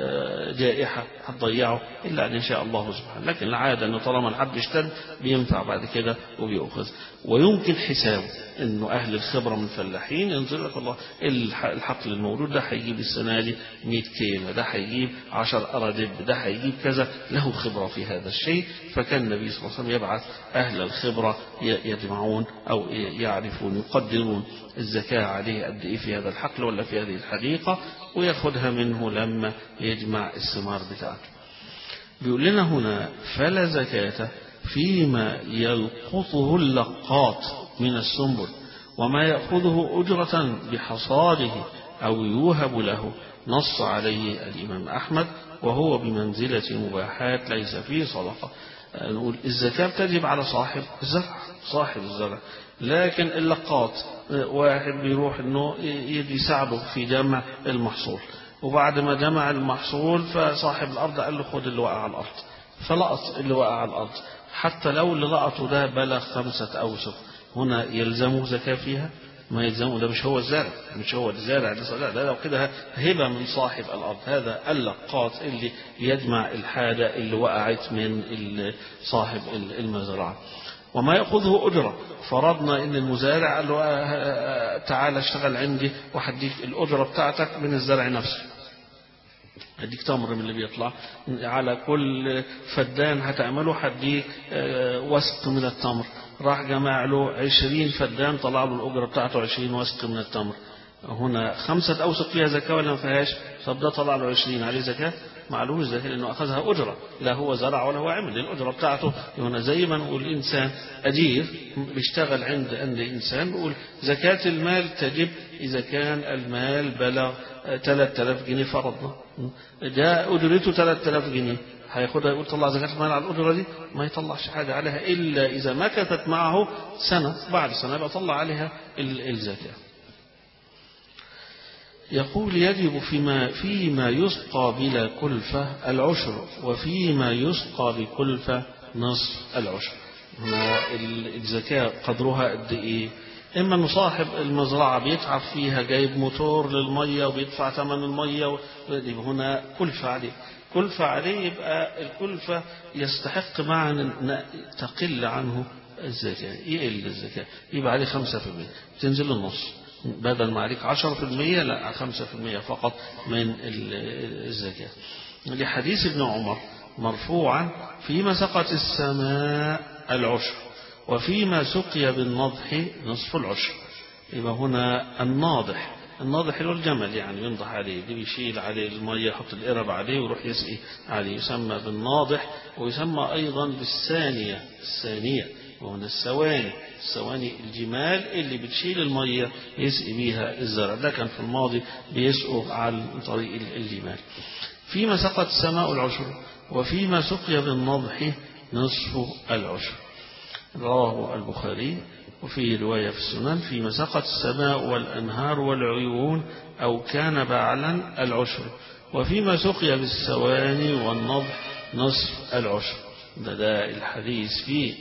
جائحه هتضيعه الا ان يشاء الله سبحانه لكن العاده انه طالما الحب اشتد بينفع بعد كده وبيأخذ ويمكن حسابه انه اهل الخبره من الفلاحين ينظر لك الله الحقل المولود ده هيجيب السنه دي 100 كيلو ده هيجيب 10 اراضب ده هيجيب كذا له خبره في هذا الشيء فكان النبي صلى الله عليه وسلم يبعث اهل الخبره يجمعون او يعرفون يقدرون الزكاه عليه قد ايه في هذا الحقل ولا في هذه الحديقه وياخذها منه لما يجمع الثمار بتاعته بيقول لنا هنا فلا زكاه فيما يلقطه اللقاط من السنبل وما يأخذه أجرة بحصاده أو يوهب له نص عليه الإمام أحمد وهو بمنزلة مباحات ليس فيه صدقة نقول الزكاة تجب على صاحب الزرع صاحب الزرع لكن اللقاط واحد بيروح انه يساعده في جمع المحصول وبعد ما جمع المحصول فصاحب الارض قال له خد اللي وقع على الارض فلقط اللي وقع على الارض حتى لو اللي لقطه ده بلغ خمسة أوسق هنا يلزمه زكاة فيها ما يلزمه ده مش هو الزارع مش هو الزارع لا ده لو كده هبة من صاحب الأرض هذا اللقاط اللي يجمع الحاجة اللي وقعت من صاحب المزرعة وما يأخذه أجرة فرضنا إن المزارع قال له تعال اشتغل عندي وهديك الأجرة بتاعتك من الزرع نفسه هديك تمر من اللي بيطلع على كل فدان هتعمله هديك وسق من التمر راح جمع له عشرين فدان طلع له الأجرة بتاعته عشرين وسق من التمر هنا خمسة أوسق فيها زكاة ولا ما فيهاش طب ده طلع له عشرين عليه زكاة معلوش زكاة لأنه أخذها أجرة لا هو زرع ولا هو عمل الأجرة بتاعته هنا زي ما نقول إنسان أجير بيشتغل عند عند إنسان نقول زكاة المال تجب إذا كان المال بلغ 3000 جنيه فرضنا ده أجرته 3000 جنيه هياخدها يقول طلع زكاة المال على الأجرة دي ما يطلعش حاجة عليها إلا إذا مكثت معه سنة بعد سنة يبقى طلع عليها الزكاة يقول يجب فيما فيما يسقى بلا كلفة العشر وفيما يسقى بكلفة نصف العشر هنا الزكاة قدرها قد إيه إما أنه صاحب المزرعة بيتعب فيها جايب موتور للمية وبيدفع ثمن المية يبقى هنا كلفة عليه كلفة عليه يبقى الكلفة يستحق معا تقل عنه الزكاة يقل الزكاة يبقى عليه خمسة في المية تنزل النص بدل ما عليك عشرة في المية لا خمسة في المية فقط من الزكاة لحديث ابن عمر مرفوعا فيما سقت السماء العشر وفيما سقي بالنضح نصف العشر يبقى هنا الناضح الناضح اللي هو الجمل يعني ينضح عليه دي بيشيل عليه المية يحط القرب عليه ويروح يسقي عليه يسمى بالناضح ويسمى أيضا بالثانية الثانية وهنا السواني السواني الجمال اللي بتشيل المية يسقي بيها الزرع ده كان في الماضي بيسقوا على طريق الجمال فيما سقت السماء العشر وفيما سقي بالنضح نصف العشر رواه البخاري وفي رواية في السنن فيما سقت السماء والأنهار والعيون أو كان بعلا العشر وفيما سقي بالسواني والنضح نصف العشر ده ده الحديث فيه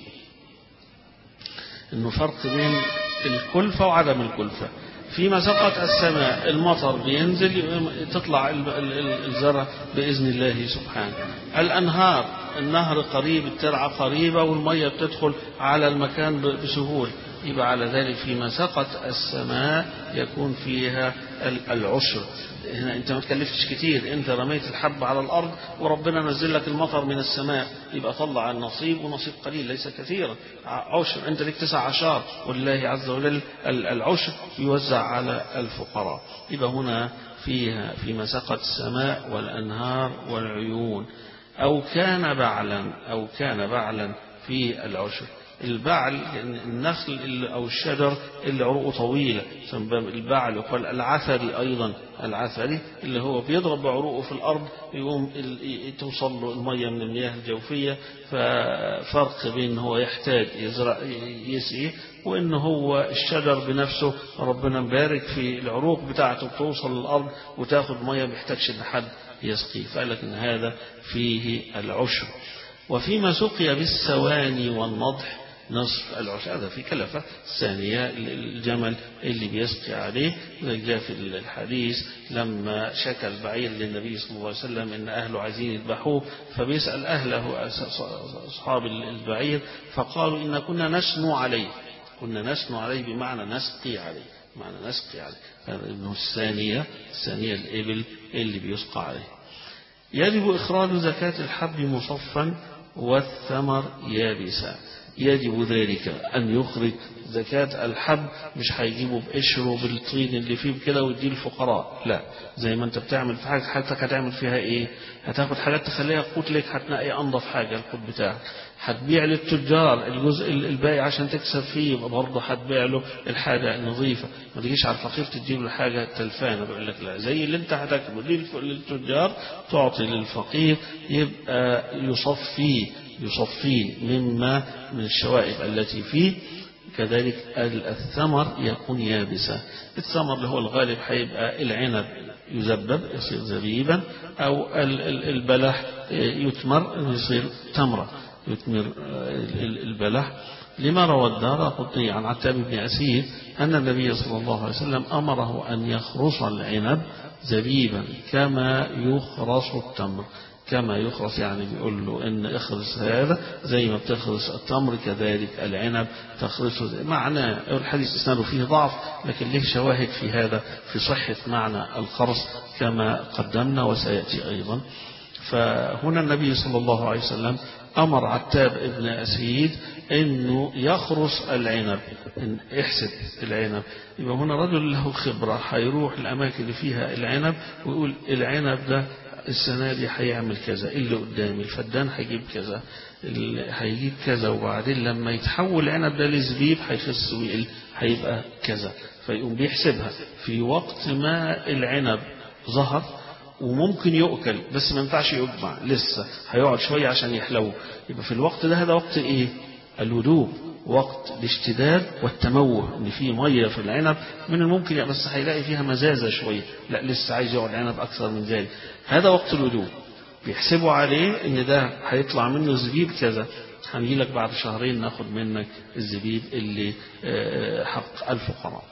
انه فرق بين الكلفة وعدم الكلفة فيما سقط السماء المطر بينزل تطلع الزرع بإذن الله سبحانه الأنهار النهر قريب الترعة قريبة والمية بتدخل على المكان بسهولة يبقى على ذلك فيما سقط السماء يكون فيها العشر هنا انت ما تكلفتش كتير انت رميت الحب على الارض وربنا نزل لك المطر من السماء يبقى طلع النصيب ونصيب قليل ليس كثيرا عشر انت لك تسع عشر ولله عز وجل العشر يوزع على الفقراء يبقى هنا فيها فيما سقط السماء والانهار والعيون او كان بعلا او كان بعلا في العشر البعل النخل اللي أو الشجر اللي عروقه طويلة البعل يقال العثري أيضا العثري اللي هو بيضرب بعروقه في الأرض يقوم توصل له المية من المياه الجوفية ففرق بين هو يحتاج يزرع يسقي وإن هو الشجر بنفسه ربنا مبارك في العروق بتاعته بتوصل للأرض وتاخد مية ما يحتاجش إن حد يسقيه فقال لك إن هذا فيه العشر وفيما سقي بالسواني والنضح نصف العشر هذا في كلفة ثانية الجمل اللي بيسقي عليه جاء في الحديث لما شكى البعير للنبي صلى الله عليه وسلم ان اهله عايزين يذبحوه فبيسال اهله اصحاب البعير فقالوا ان كنا نسنو عليه كنا نسنو عليه بمعنى نسقي عليه بمعنى نسقي عليه انه الثانيه الثانيه الابل اللي بيسقى عليه يجب اخراج زكاه الحب مصفا والثمر يابسا يجب ذلك أن يخرج زكاة الحب مش هيجيبه بقشره بالطين اللي فيه كده ويديه الفقراء لا زي ما انت بتعمل في حاجة حاجتك هتعمل فيها ايه هتاخد حاجات تخليها قوت لك هتنقي انضف حاجة القوت بتاعك هتبيع للتجار الجزء الباقي عشان تكسب فيه يبقى برضه هتبيع له الحاجة النظيفة ما تجيش على الفقير تديله الحاجة تلفانة بيقول لك لا زي اللي انت هتاكله للتجار تعطي للفقير يبقى يصفيه يصفيه مما من الشوائب التي فيه كذلك الثمر يكون يابسا الثمر اللي هو الغالب هيبقى العنب يزبب يصير زبيبا أو البلح يتمر يصير تمرة يتمر البلح لما روى الدار قطني عن عتاب بن أسيد أن النبي صلى الله عليه وسلم أمره أن يخرص العنب زبيبا كما يخرص التمر كما يخرص يعني بيقول له ان اخرس هذا زي ما بتخرس التمر كذلك العنب تخرسه معنى الحديث اسناده فيه ضعف لكن له شواهد في هذا في صحة معنى الخرص كما قدمنا وسيأتي أيضا فهنا النبي صلى الله عليه وسلم أمر عتاب ابن أسيد أنه يخرص العنب إن يحسب العنب يبقى هنا رجل له خبرة هيروح الأماكن اللي فيها العنب ويقول العنب ده السنة دي هيعمل كذا اللي قدامي الفدان هيجيب كذا هيجيب كذا وبعدين لما يتحول العنب ده لزبيب هيخس ويقل هيبقى كذا فيقوم بيحسبها في وقت ما العنب ظهر وممكن يؤكل بس ما ينفعش يجمع لسه هيقعد شوية عشان يحلو يبقى في الوقت ده هذا وقت ايه الودوب وقت الاشتداد والتموه ان في ميه في العنب من الممكن يعني بس هيلاقي فيها مزازه شويه لا لسه عايز يقعد عنب اكثر من ذلك هذا وقت الودوب بيحسبوا عليه ان ده هيطلع منه زبيب كذا هنجي لك بعد شهرين ناخد منك الزبيب اللي حق الفقراء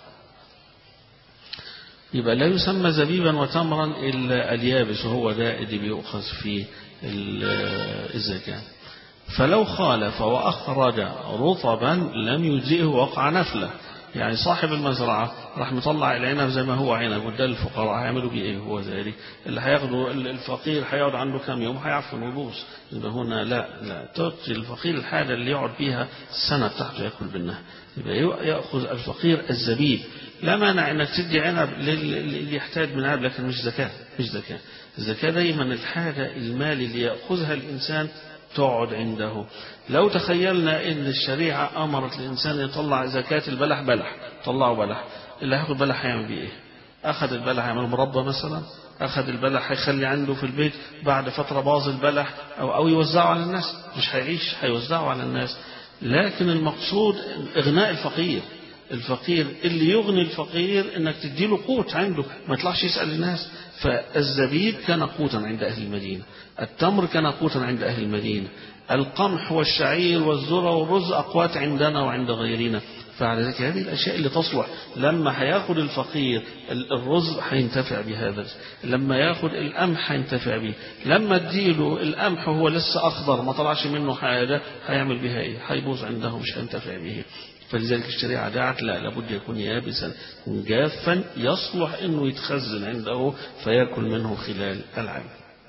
يبقى لا يسمى زبيبا وتمرا الا اليابس وهو ده اللي بيؤخذ فيه الزكاه فلو خالف وأخرج رطبا لم يجزئه وقع نفله يعني صاحب المزرعة راح مطلع العنب زي ما هو عنب وده الفقراء هيعملوا بيه ايه هو ذلك اللي هياخده الفقير هيقعد عنده كام يوم هيعفن ويبوظ يبقى هنا لا لا تعطي الفقير الحاجة اللي يقعد بيها السنة بتاعته ياكل منها يبقى يأخذ الفقير الزبيب لا مانع انك تدي عنب اللي يحتاج من عنب لكن مش زكاة مش زكاة الزكاة دايما الحاجة المال اللي يأخذها الإنسان تقعد عنده لو تخيلنا ان الشريعة امرت الانسان يطلع زكاة البلح بلح طلعوا بلح اللي هياخد بلح هيعمل بيه ايه اخذ البلح هيعمل مربى مثلا اخذ البلح هيخلي عنده في البيت بعد فترة باظ البلح او او يوزعه على الناس مش هيعيش هيوزعه على الناس لكن المقصود اغناء الفقير الفقير اللي يغني الفقير انك تديله قوت عنده ما يطلعش يسأل الناس فالزبيب كان قوتا عند أهل المدينة التمر كان قوتا عند أهل المدينة القمح والشعير والذرة والرز أقوات عندنا وعند غيرنا فعلى ذلك هذه الأشياء اللي تصلح لما هياخد الفقير الرز هينتفع بهذا لما ياخد القمح هينتفع به لما اديله القمح هو لسه أخضر ما طلعش منه حاجة هيعمل بها إيه هيبوظ عنده مش هينتفع به فلذلك الشريعة دعت لا لابد يكون يابسا جافا يصلح انه يتخزن عنده فياكل منه خلال العام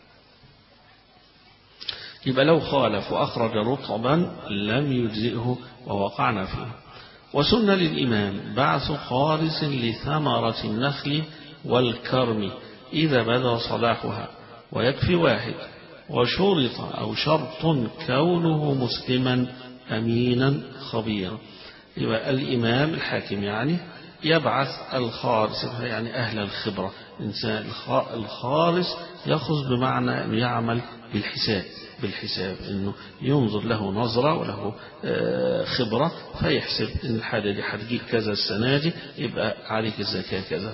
يبقى لو خالف وأخرج رطبا لم يجزئه ووقعنا فيه وسن للإمام بعث خالص لثمرة النخل والكرم إذا بدا صلاحها ويكفي واحد وشرط أو شرط كونه مسلما أمينا خبيرا يبقى الإمام الحاكم يعني يبعث الخارس يعني أهل الخبرة إنسان الخارس يأخذ بمعنى أنه يعمل بالحساب بالحساب أنه ينظر له نظرة وله خبرة فيحسب أن الحاجة دي هتجيب كذا السنة دي يبقى عليك الزكاة كذا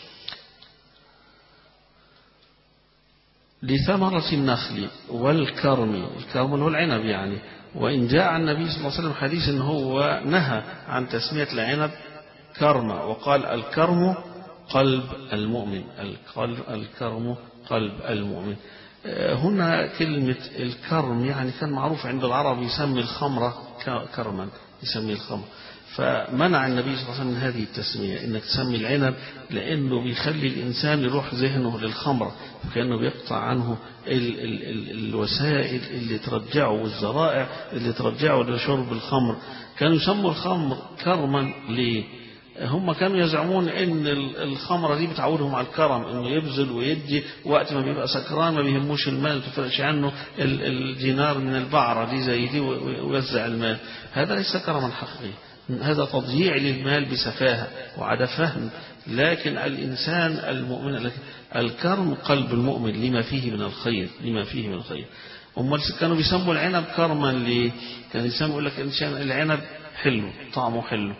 لثمرة النخل والكرم الكرم هو العنب يعني وإن جاء عن النبي صلى الله عليه وسلم حديث أنه هو نهى عن تسمية العنب كرم وقال الكرم قلب المؤمن القلب الكرم قلب المؤمن هنا كلمة الكرم يعني كان معروف عند العرب يسمي الخمرة كرما يسمي الخمر فمنع النبي صلى الله عليه وسلم من هذه التسمية انك تسمي العنب لانه بيخلي الانسان يروح ذهنه للخمرة كانه بيقطع عنه ال ال ال الوسائل اللي ترجعه والذرائع اللي ترجعه لشرب الخمر كانوا يسموا الخمر كرما ليه هم كانوا يزعمون ان الخمره دي بتعودهم على الكرم انه يبذل ويدي وقت ما بيبقى سكران ما بيهموش المال ما تفرقش عنه الدينار من البعره دي زي دي ويوزع المال هذا ليس كرما حقيقيا هذا تضييع للمال بسفاهه وعدم فهم لكن الانسان المؤمن الكرم قلب المؤمن لما فيه من الخير لما فيه من الخير امال كانوا بيسموا العنب كرما ليه؟ كان يسموا يقول لك العنب حلو طعمه حلو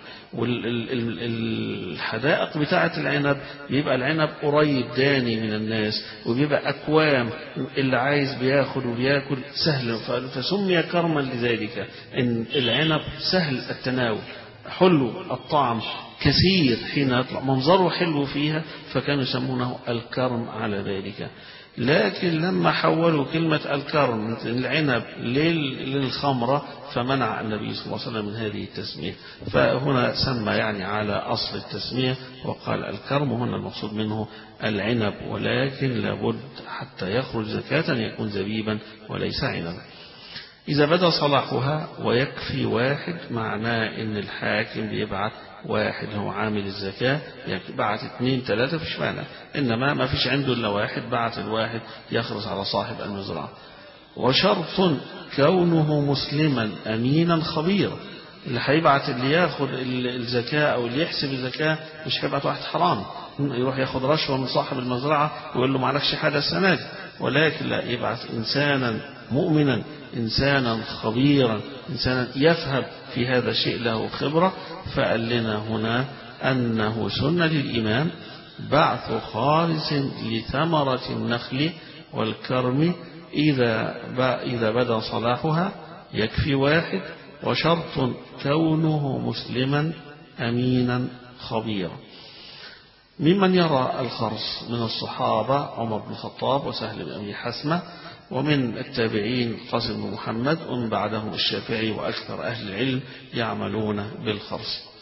والحدائق بتاعة العنب بيبقى العنب قريب داني من الناس وبيبقى أكوام اللي عايز بياخد وبياكل سهل فسمي كرما لذلك إن العنب سهل التناول حلو الطعم كثير حين يطلع منظره حلو فيها فكانوا يسمونه الكرم على ذلك لكن لما حولوا كلمة الكرم العنب للخمرة فمنع النبي صلى الله عليه وسلم من هذه التسمية فهنا سمى يعني على أصل التسمية وقال الكرم هنا المقصود منه العنب ولكن لابد حتى يخرج زكاة يكون زبيبا وليس عنبا إذا بدا صلاحها ويكفي واحد معناه إن الحاكم بيبعت واحد هو عامل الزكاة يعني بعت اثنين ثلاثة فيش معنى إنما ما فيش عنده إلا واحد بعت الواحد يخلص على صاحب المزرعة وشرط كونه مسلما أمينا خبيرا اللي هيبعت اللي ياخد الزكاة أو اللي يحسب الزكاة مش هيبعت واحد حرام يروح ياخد رشوة من صاحب المزرعة ويقول له معلكش حاجة السنة دي ولكن لا يبعث إنسانا مؤمنا إنسانا خبيرا إنسانا يفهم في هذا الشيء له خبرة فقال لنا هنا أنه سنة للإمام بعث خالص لثمرة النخل والكرم إذا إذا بدا صلاحها يكفي واحد وشرط كونه مسلما أمينا خبيرا ممن يرى الخرص من الصحابة عمر بن الخطاب وسهل بن أبي حسمة ومن التابعين قاسم بن محمد ومن بعدهم الشافعي وأكثر أهل العلم يعملون بالخرص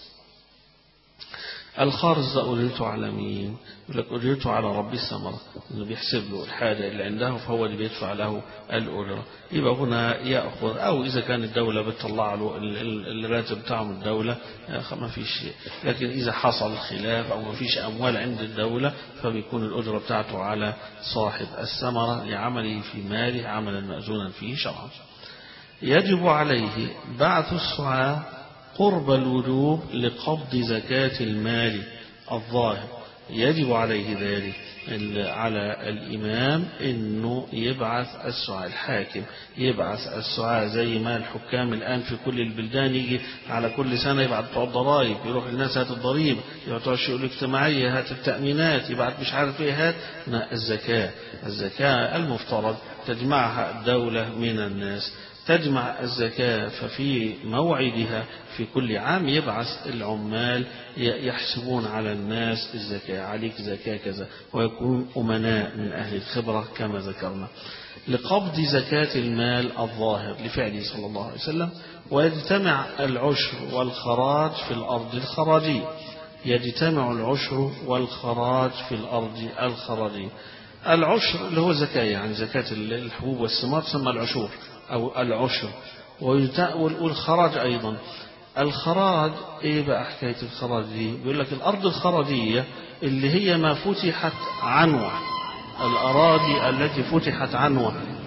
الخارز ده أجرته على مين؟ يقول لك أجرته على رب الثمرة إنه بيحسب له الحاجة اللي عنده فهو اللي بيدفع له الأجرة يبقى هنا يأخذ أو إذا كانت الدولة بتطلع له الراتب بتاعه من الدولة ما فيش شيء لكن إذا حصل خلاف أو ما فيش أموال عند الدولة فبيكون الأجرة بتاعته على صاحب الثمرة لعمله في ماله عملا مأذونا فيه شرعا يجب عليه بعث السعاة قرب الوجوب لقبض زكاة المال الظاهر يجب عليه ذلك على الإمام أنه يبعث السعاة الحاكم يبعث السعاة زي ما الحكام الآن في كل البلدان يجي على كل سنة يبعث بتوع الضرائب يروح للناس هات الضريبة يبعث بتوع الشؤون الاجتماعية هات التأمينات يبعث مش عارف ايه هات الزكاة الزكاة المفترض تجمعها الدولة من الناس تجمع الزكاة ففي موعدها في كل عام يبعث العمال يحسبون على الناس الزكاة عليك زكاة كذا ويكون أمناء من أهل الخبرة كما ذكرنا لقبض زكاة المال الظاهر لفعله صلى الله عليه وسلم ويجتمع العشر والخراج في الأرض الخراجية يجتمع العشر والخراج في الأرض الخراجية العشر اللي هو زكاة يعني زكاة الحبوب والثمار تسمى العشور أو العشر والخراج أيضا الخراج إيه بقى حكاية الخراج دي بيقول لك الأرض الخراجية اللي هي ما فتحت عنوة الأراضي التي فتحت عنوة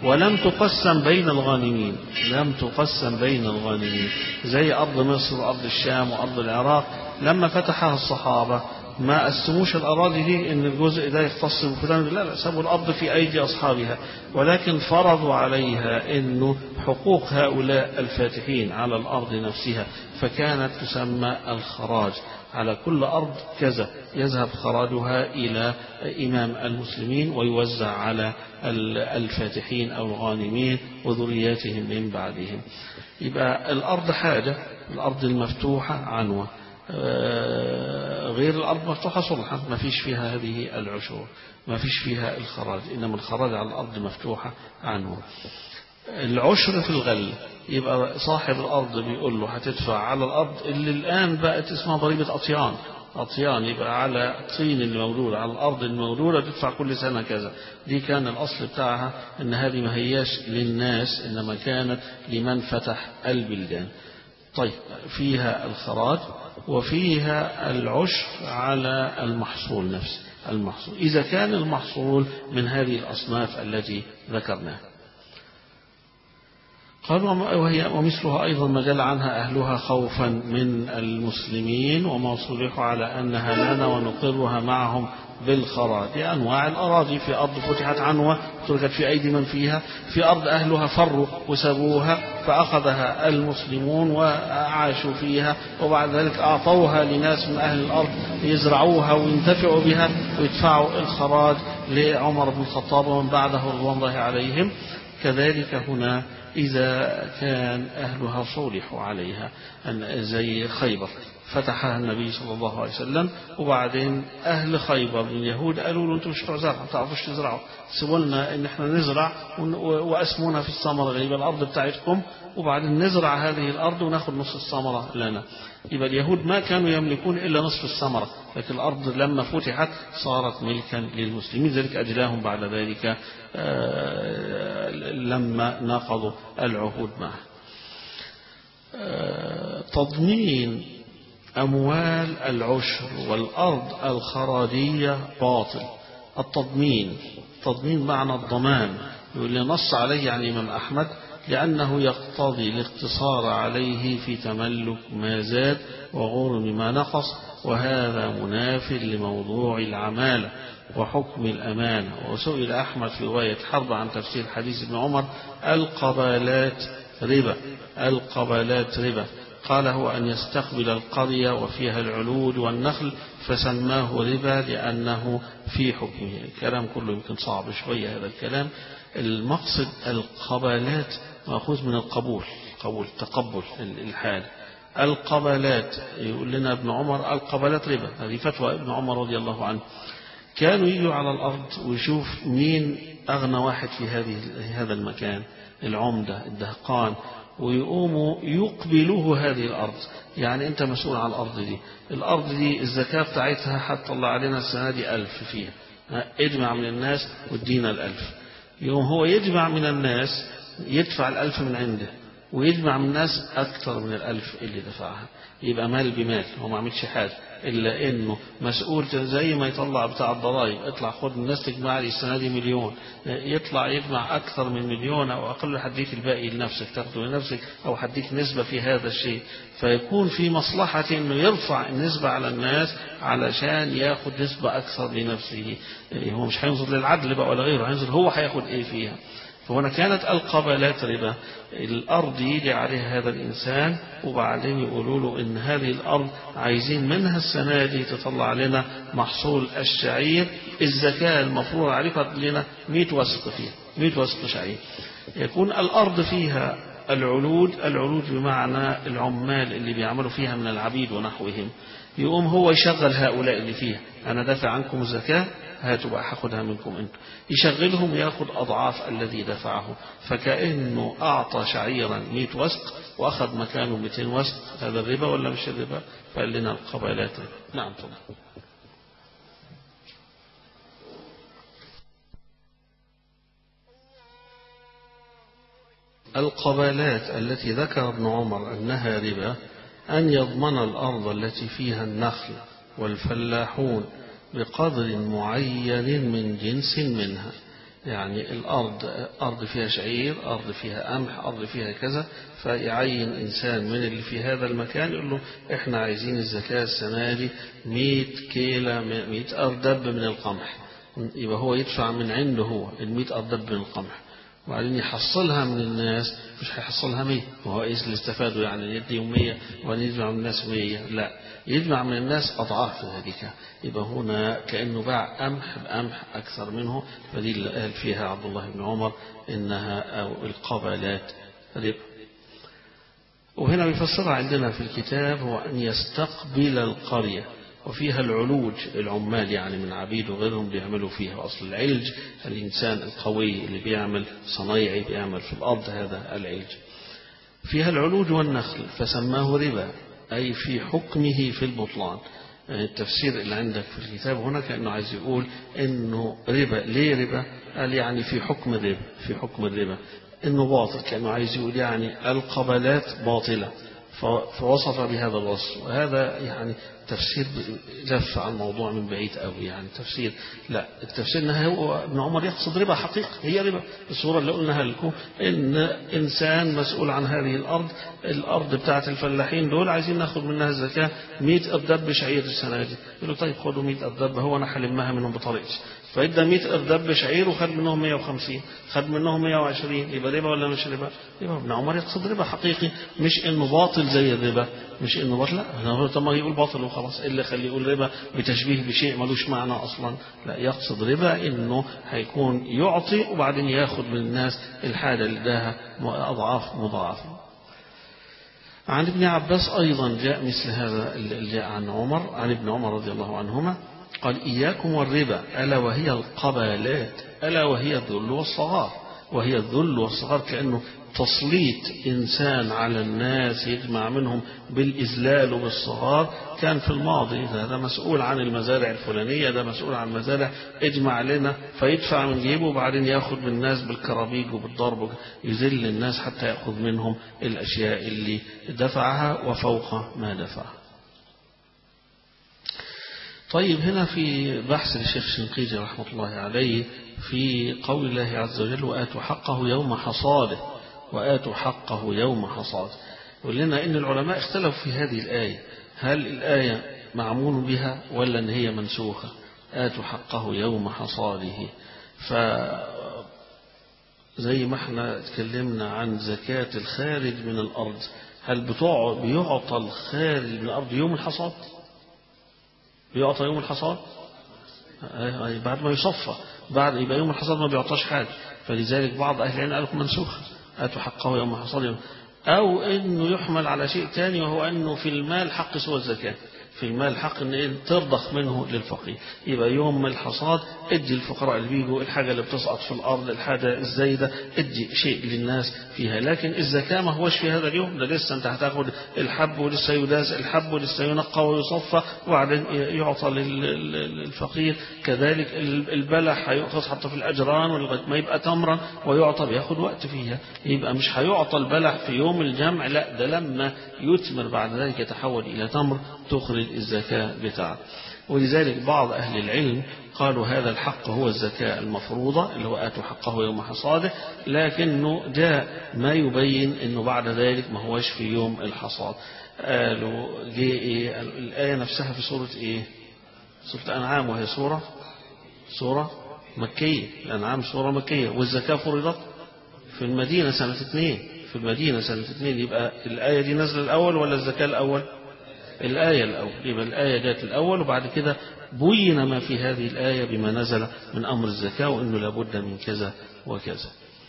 ولم تقسم بين الغانمين لم تقسم بين الغانمين زي أرض مصر وأرض الشام وأرض العراق لما فتحها الصحابة ما قسموش الأراضي دي إن الجزء ده يختص بفلان لا لا سابوا الأرض في أيدي أصحابها ولكن فرضوا عليها إنه حقوق هؤلاء الفاتحين على الأرض نفسها فكانت تسمى الخراج على كل أرض كذا يذهب خراجها إلى إمام المسلمين ويوزع على الفاتحين أو الغانمين وذرياتهم من بعدهم يبقى الأرض حاجة الأرض المفتوحة عنوة غير الأرض مفتوحة صلحا ما فيش فيها هذه العشور ما فيش فيها الخراج إنما الخراج على الأرض مفتوحة عنه العشر في الغل يبقى صاحب الأرض بيقول له هتدفع على الأرض اللي الآن بقت اسمها ضريبة أطيان أطيان يبقى على الطين اللي موجود على الأرض الموجودة تدفع كل سنة كذا دي كان الأصل بتاعها إن هذه ما هياش للناس إنما كانت لمن فتح البلدان طيب فيها الخراج وفيها العشر على المحصول نفسه المحصول إذا كان المحصول من هذه الأصناف التي ذكرناها قال وهي ومثلها أيضا ما جل عنها أهلها خوفا من المسلمين وما صلحوا على أنها لنا ونقرها معهم بالخراج أنواع الأراضي في أرض فتحت عنوة تركت في أيدي من فيها في أرض أهلها فروا وسابوها فأخذها المسلمون وعاشوا فيها وبعد ذلك أعطوها لناس من أهل الأرض يزرعوها وينتفعوا بها ويدفعوا الخراج لعمر بن الخطاب ومن بعده رضوان الله عليهم كذلك هنا إذا كان أهلها صلحوا عليها زي خيبر فتحها النبي صلى الله عليه وسلم وبعدين أهل خيبر من اليهود قالوا له أنتم مش بتوع زرع ما تعرفوش تزرعوا سيبوا لنا إن إحنا نزرع وأسمونا في الثمرة غيبة الأرض بتاعتكم وبعدين نزرع هذه الأرض وناخد نصف الثمرة لنا يبقى اليهود ما كانوا يملكون إلا نصف الثمرة لكن الأرض لما فتحت صارت ملكا للمسلمين ذلك أجلاهم بعد ذلك لما ناقضوا العهود معه تضمين أموال العشر والأرض الخراجية باطل التضمين تضمين معنى الضمان واللي نص عليه يعني الإمام أحمد لأنه يقتضي الاقتصار عليه في تملك ما زاد وغرم ما نقص وهذا مناف لموضوع العمالة وحكم الأمانة وسئل أحمد في رواية حرب عن تفسير حديث ابن عمر القبالات ربا القبالات ربا قال هو أن يستقبل القرية وفيها العلود والنخل فسماه ربا لأنه في حكمه الكلام كله يمكن صعب شوية هذا الكلام المقصد القبالات مأخوذ من القبول قبول تقبل الحال القبلات يقول لنا ابن عمر القبلات ربا هذه فتوى ابن عمر رضي الله عنه كانوا يجوا على الأرض ويشوف مين أغنى واحد في هذه هذا المكان العمدة الدهقان ويقوموا يقبلوه هذه الأرض يعني أنت مسؤول عن الأرض دي الأرض دي الزكاة بتاعتها هتطلع علينا السنة دي ألف فيها اجمع من الناس وادينا الألف يوم هو يجمع من الناس يدفع الألف من عنده ويجمع من الناس أكثر من الألف اللي دفعها يبقى مال بمال هو ما عملش حاجة إلا إنه مسؤول زي ما يطلع بتاع الضرائب اطلع خد الناس تجمع لي السنة دي مليون يطلع يجمع أكثر من مليون أو أقل هديك الباقي لنفسك تاخده لنفسك أو هديك نسبة في هذا الشيء فيكون في مصلحة إنه يرفع النسبة على الناس علشان ياخد نسبة أكثر لنفسه هو مش هينظر للعدل بقى ولا غيره هينظر هو هياخد إيه فيها فهنا كانت القبلات ربا الأرض يجي عليها هذا الإنسان وبعدين يقولوا له إن هذه الأرض عايزين منها السنة دي تطلع لنا محصول الشعير الزكاة المفروض عليها لنا 100 وسق فيها 100 وسق شعير يكون الأرض فيها العلود العلود بمعنى العمال اللي بيعملوا فيها من العبيد ونحوهم يقوم هو يشغل هؤلاء اللي فيها أنا دافع عنكم الزكاة هاتوا بقى هاخدها منكم انتم يشغلهم ياخد أضعاف الذي دفعه فكأنه أعطى شعيرا 100 وسق وأخذ مكانه 200 وسق هذا الربا ولا مش الربا فقال لنا القبائلات نعم طبعا القبالات التي ذكر ابن عمر أنها ربا أن يضمن الأرض التي فيها النخل والفلاحون بقدر معين من جنس منها يعني الأرض أرض فيها شعير أرض فيها قمح أرض فيها كذا فيعين إنسان من اللي في هذا المكان يقول له إحنا عايزين الزكاة السنة دي 100 كيلة 100 أردب من القمح يبقى هو يدفع من عنده هو ال 100 أردب من القمح وبعدين يحصلها من الناس مش هيحصلها 100 وهو ايش اللي استفادوا يعني يديهم 100 وبعدين يجمع من الناس 100 لا يجمع من الناس أضعاف ذلك يبقى هنا كأنه باع قمح بقمح أكثر منه فدي اللي قال فيها عبد الله بن عمر إنها أو القبلات ربا وهنا بيفسرها عندنا في الكتاب هو أن يستقبل القرية وفيها العلوج العمال يعني من عبيد وغيرهم بيعملوا فيها أصل العلج الإنسان القوي اللي بيعمل صنايعي بيعمل في الأرض هذا العلج فيها العلوج والنخل فسماه ربا أي في حكمه في البطلان التفسير اللي عندك في الكتاب هنا كأنه عايز يقول إنه ربا ليه ربا قال يعني في حكم الربا في حكم الربا إنه باطل كأنه عايز يقول يعني القبلات باطلة فوصف بهذا الوصف وهذا يعني تفسير لف عن الموضوع من بعيد قوي يعني تفسير لا التفسير انها هو ابن عمر يقصد ربا حقيقة هي ربا الصورة اللي قلناها لكم ان انسان مسؤول عن هذه الارض الارض بتاعت الفلاحين دول عايزين ناخد منها الزكاة 100 اردب شعير السنة دي يقول له طيب خدوا 100 اردب هو انا هلمها منهم بطريقتي فادى 100 اردب شعير وخد منهم 150 خد منهم 120 يبقى ربا ولا مش ربا؟ يبقى ابن عمر يقصد ربا حقيقي مش انه باطل زي الربا مش انه باطل لا طب ما يقول باطل وخلاص ايه اللي خليه يقول ربا بتشبيه بشيء ملوش معنى اصلا لا يقصد ربا انه هيكون يعطي وبعدين ياخد من الناس الحاجه اللي اداها اضعاف مضاعفه عن ابن عباس أيضا جاء مثل هذا اللي جاء عن عمر عن ابن عمر رضي الله عنهما قال إياكم والربا ألا وهي القبالات ألا وهي الذل والصغار وهي الذل والصغار كأنه تسليط إنسان على الناس يجمع منهم بالإذلال وبالصغار كان في الماضي هذا مسؤول عن المزارع الفلانية ده مسؤول عن المزارع اجمع لنا فيدفع من جيبه وبعدين ياخد من الناس بالكرابيج وبالضرب يذل الناس حتى يأخذ منهم الأشياء اللي دفعها وفوق ما دفعها طيب هنا في بحث للشيخ الشنقيطي رحمة الله عليه في قول الله عز وجل وآتوا حقه يوم حصاده وآتوا حقه يوم حصاده يقول لنا إن العلماء اختلفوا في هذه الآية هل الآية معمول بها ولا إن هي منسوخة آتوا حقه يوم حصاده ف زي ما احنا اتكلمنا عن زكاة الخارج من الأرض هل بتوع بيعطى الخارج من الأرض يوم الحصاد بيعطى يوم الحصاد بعد ما يصفى بعد يبقى يوم الحصاد ما بيعطاش حاجة فلذلك بعض أهل العلم قالوا منسوخ آتوا حقه يوم حصاد أو إنه يحمل على شيء ثاني وهو أنه في المال حق سوى الزكاة في المال حق ان إيه ترضخ منه للفقير يبقى يوم الحصاد ادي الفقراء اللي بيجوا الحاجه اللي بتسقط في الارض الحاجه الزايده ادي شيء للناس فيها لكن الزكاه ما هوش في هذا اليوم ده لسه انت هتاخد الحب ولسه يداس الحب ولسه ينقى ويصفى وبعدين يعطى للفقير كذلك البلح هيؤخذ حتى في الاجران ولغايه ما يبقى تمرا ويعطى بياخد وقت فيها يبقى مش هيعطى البلح في يوم الجمع لا ده لما يثمر بعد ذلك يتحول الى تمر تخرج الزكاة بتاعته ولذلك بعض أهل العلم قالوا هذا الحق هو الزكاة المفروضة اللي هو آتوا حقه يوم حصاده لكنه جاء ما يبين أنه بعد ذلك ما هوش في يوم الحصاد قالوا جه إيه الآية نفسها في سورة إيه سورة الأنعام وهي سورة سورة مكية الأنعام سورة مكية والزكاة فرضت في المدينة سنة اثنين في المدينة سنة اثنين يبقى الآية دي نزل الأول ولا الزكاة الأول الآية الأول يبقى الآية جاءت الأول وبعد كده بين ما في هذه الآية بما نزل من أمر الزكاة وأنه لابد من كذا وكذا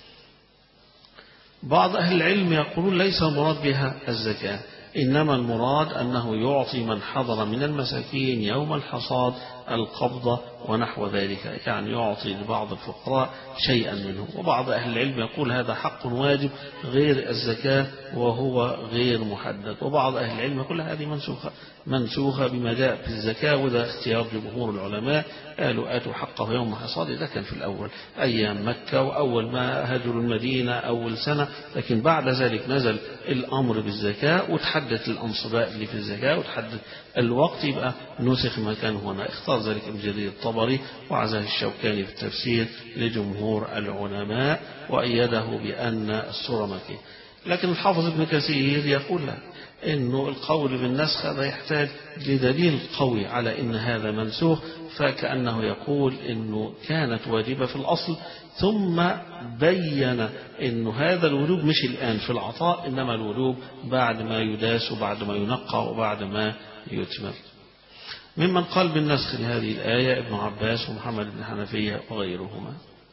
بعض أهل العلم يقولون ليس المراد بها الزكاة إنما المراد أنه يعطي من حضر من المساكين يوم الحصاد القبضة ونحو ذلك يعني يعطي لبعض الفقراء شيئا منه وبعض أهل العلم يقول هذا حق واجب غير الزكاة وهو غير محدد وبعض أهل العلم يقول هذه منسوخة منسوخة بما جاء في الزكاة وده اختيار جمهور العلماء قالوا آتوا حقه يوم حصاد ده كان في الأول أيام مكة وأول ما هاجروا المدينة أول سنة لكن بعد ذلك نزل الأمر بالزكاة وتحدد الأنصباء اللي في الزكاة وتحدد الوقت يبقى نسخ ما كان هنا اختار واختار ذلك ابن جرير الطبري وعزاه الشوكاني في التفسير لجمهور العلماء وأيده بأن السورة مكية لكن الحافظ ابن كثير يقول لا انه القول بالنسخ هذا يحتاج لدليل قوي على ان هذا منسوخ فكانه يقول انه كانت واجبه في الاصل ثم بين انه هذا الوجوب مش الان في العطاء انما الوجوب بعد ما يداس وبعد ما ينقى وبعد ما يتمر ممن قال بالنسخ لهذه الايه ابن عباس ومحمد بن حنفيه وغيرهما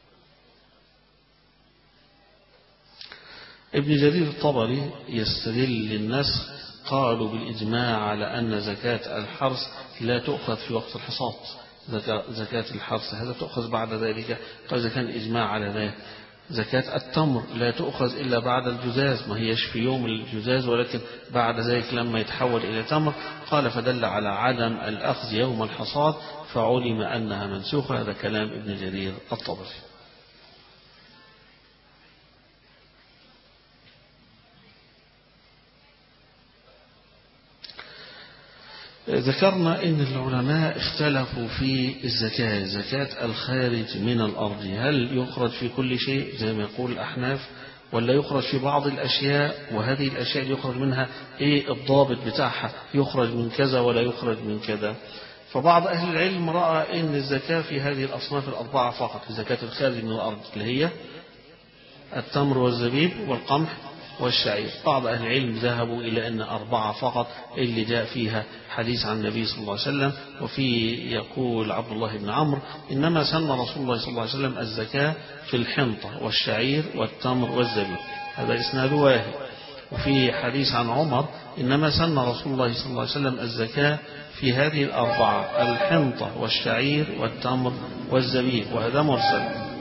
ابن جرير الطبري يستدل للنسخ قالوا بالإجماع على أن زكاة الحرث لا تؤخذ في وقت الحصاد زكاة الحرث هذا تؤخذ بعد ذلك قال إذا كان الإجماع على ذلك زكاة التمر لا تؤخذ إلا بعد الجزاز ما هيش في يوم الجزاز ولكن بعد ذلك لما يتحول إلى تمر قال فدل على عدم الأخذ يوم الحصاد فعلم أنها منسوخة هذا كلام ابن جرير الطبري ذكرنا ان العلماء اختلفوا في الزكاة زكاة الخارج من الارض هل يخرج في كل شيء زي ما يقول الاحناف ولا يخرج في بعض الاشياء وهذه الاشياء اللي يخرج منها ايه الضابط بتاعها يخرج من كذا ولا يخرج من كذا فبعض اهل العلم راى ان الزكاة في هذه الاصناف الاربعة فقط زكاة الخارج من الارض اللي هي التمر والزبيب والقمح والشعير بعض أهل العلم ذهبوا إلى أن أربعة فقط اللي جاء فيها حديث عن النبي صلى الله عليه وسلم وفي يقول عبد الله بن عمرو إنما سن رسول الله صلى الله عليه وسلم الزكاة في الحنطة والشعير والتمر والزبيب هذا إسناد واحد وفي حديث عن عمر إنما سن رسول الله صلى الله عليه وسلم الزكاة في هذه الأربعة الحنطة والشعير والتمر والزبيب وهذا مرسل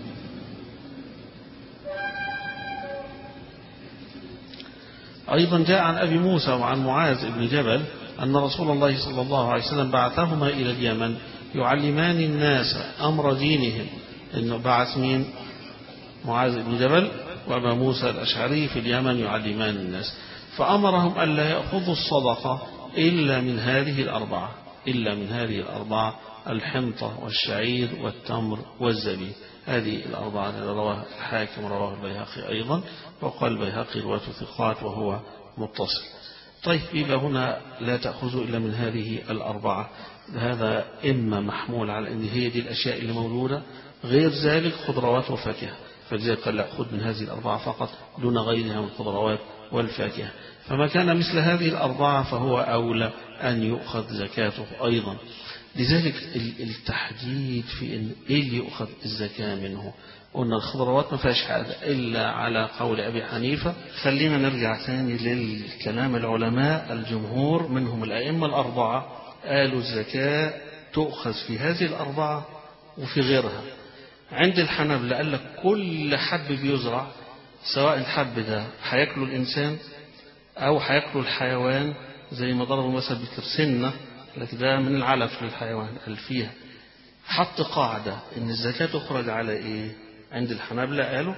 أيضا جاء عن أبي موسى وعن معاذ بن جبل أن رسول الله صلى الله عليه وسلم بعثهما إلى اليمن يعلمان الناس أمر دينهم إنه بعث مين معاذ بن جبل وأبا موسى الأشعري في اليمن يعلمان الناس فأمرهم ألا يأخذوا الصدقة إلا من هذه الأربعة إلا من هذه الأربعة الحنطة والشعير والتمر والزبيب هذه الأربعة التي رواه الحاكم رواه البيهقي أيضا وقال البيهقي رواة ثقات وهو متصل طيب يبقى هنا لا تأخذوا إلا من هذه الأربعة هذا إما محمول على أن هي دي الأشياء اللي موجودة غير ذلك خضروات وفاكهة فلذلك قال لا خذ من هذه الأربعة فقط دون غيرها من الخضروات والفاكهة فما كان مثل هذه الأربعة فهو أولى أن يؤخذ زكاته أيضا لذلك التحديد في إن إيه اللي يؤخذ الزكاة منه قلنا الخضروات ما فيهاش حاجة إلا على قول أبي حنيفة خلينا نرجع ثاني للكلام العلماء الجمهور منهم الأئمة الأربعة قالوا الزكاة تؤخذ في هذه الأربعة وفي غيرها عند الحنابلة قال لك كل حب بيزرع سواء الحب ده هياكله الإنسان أو هياكله الحيوان زي ما ضربوا مثلا بترسنة لكن ده من العلف للحيوان قال فيها حط قاعدة إن الزكاة تخرج على إيه عند الحنابلة قالوا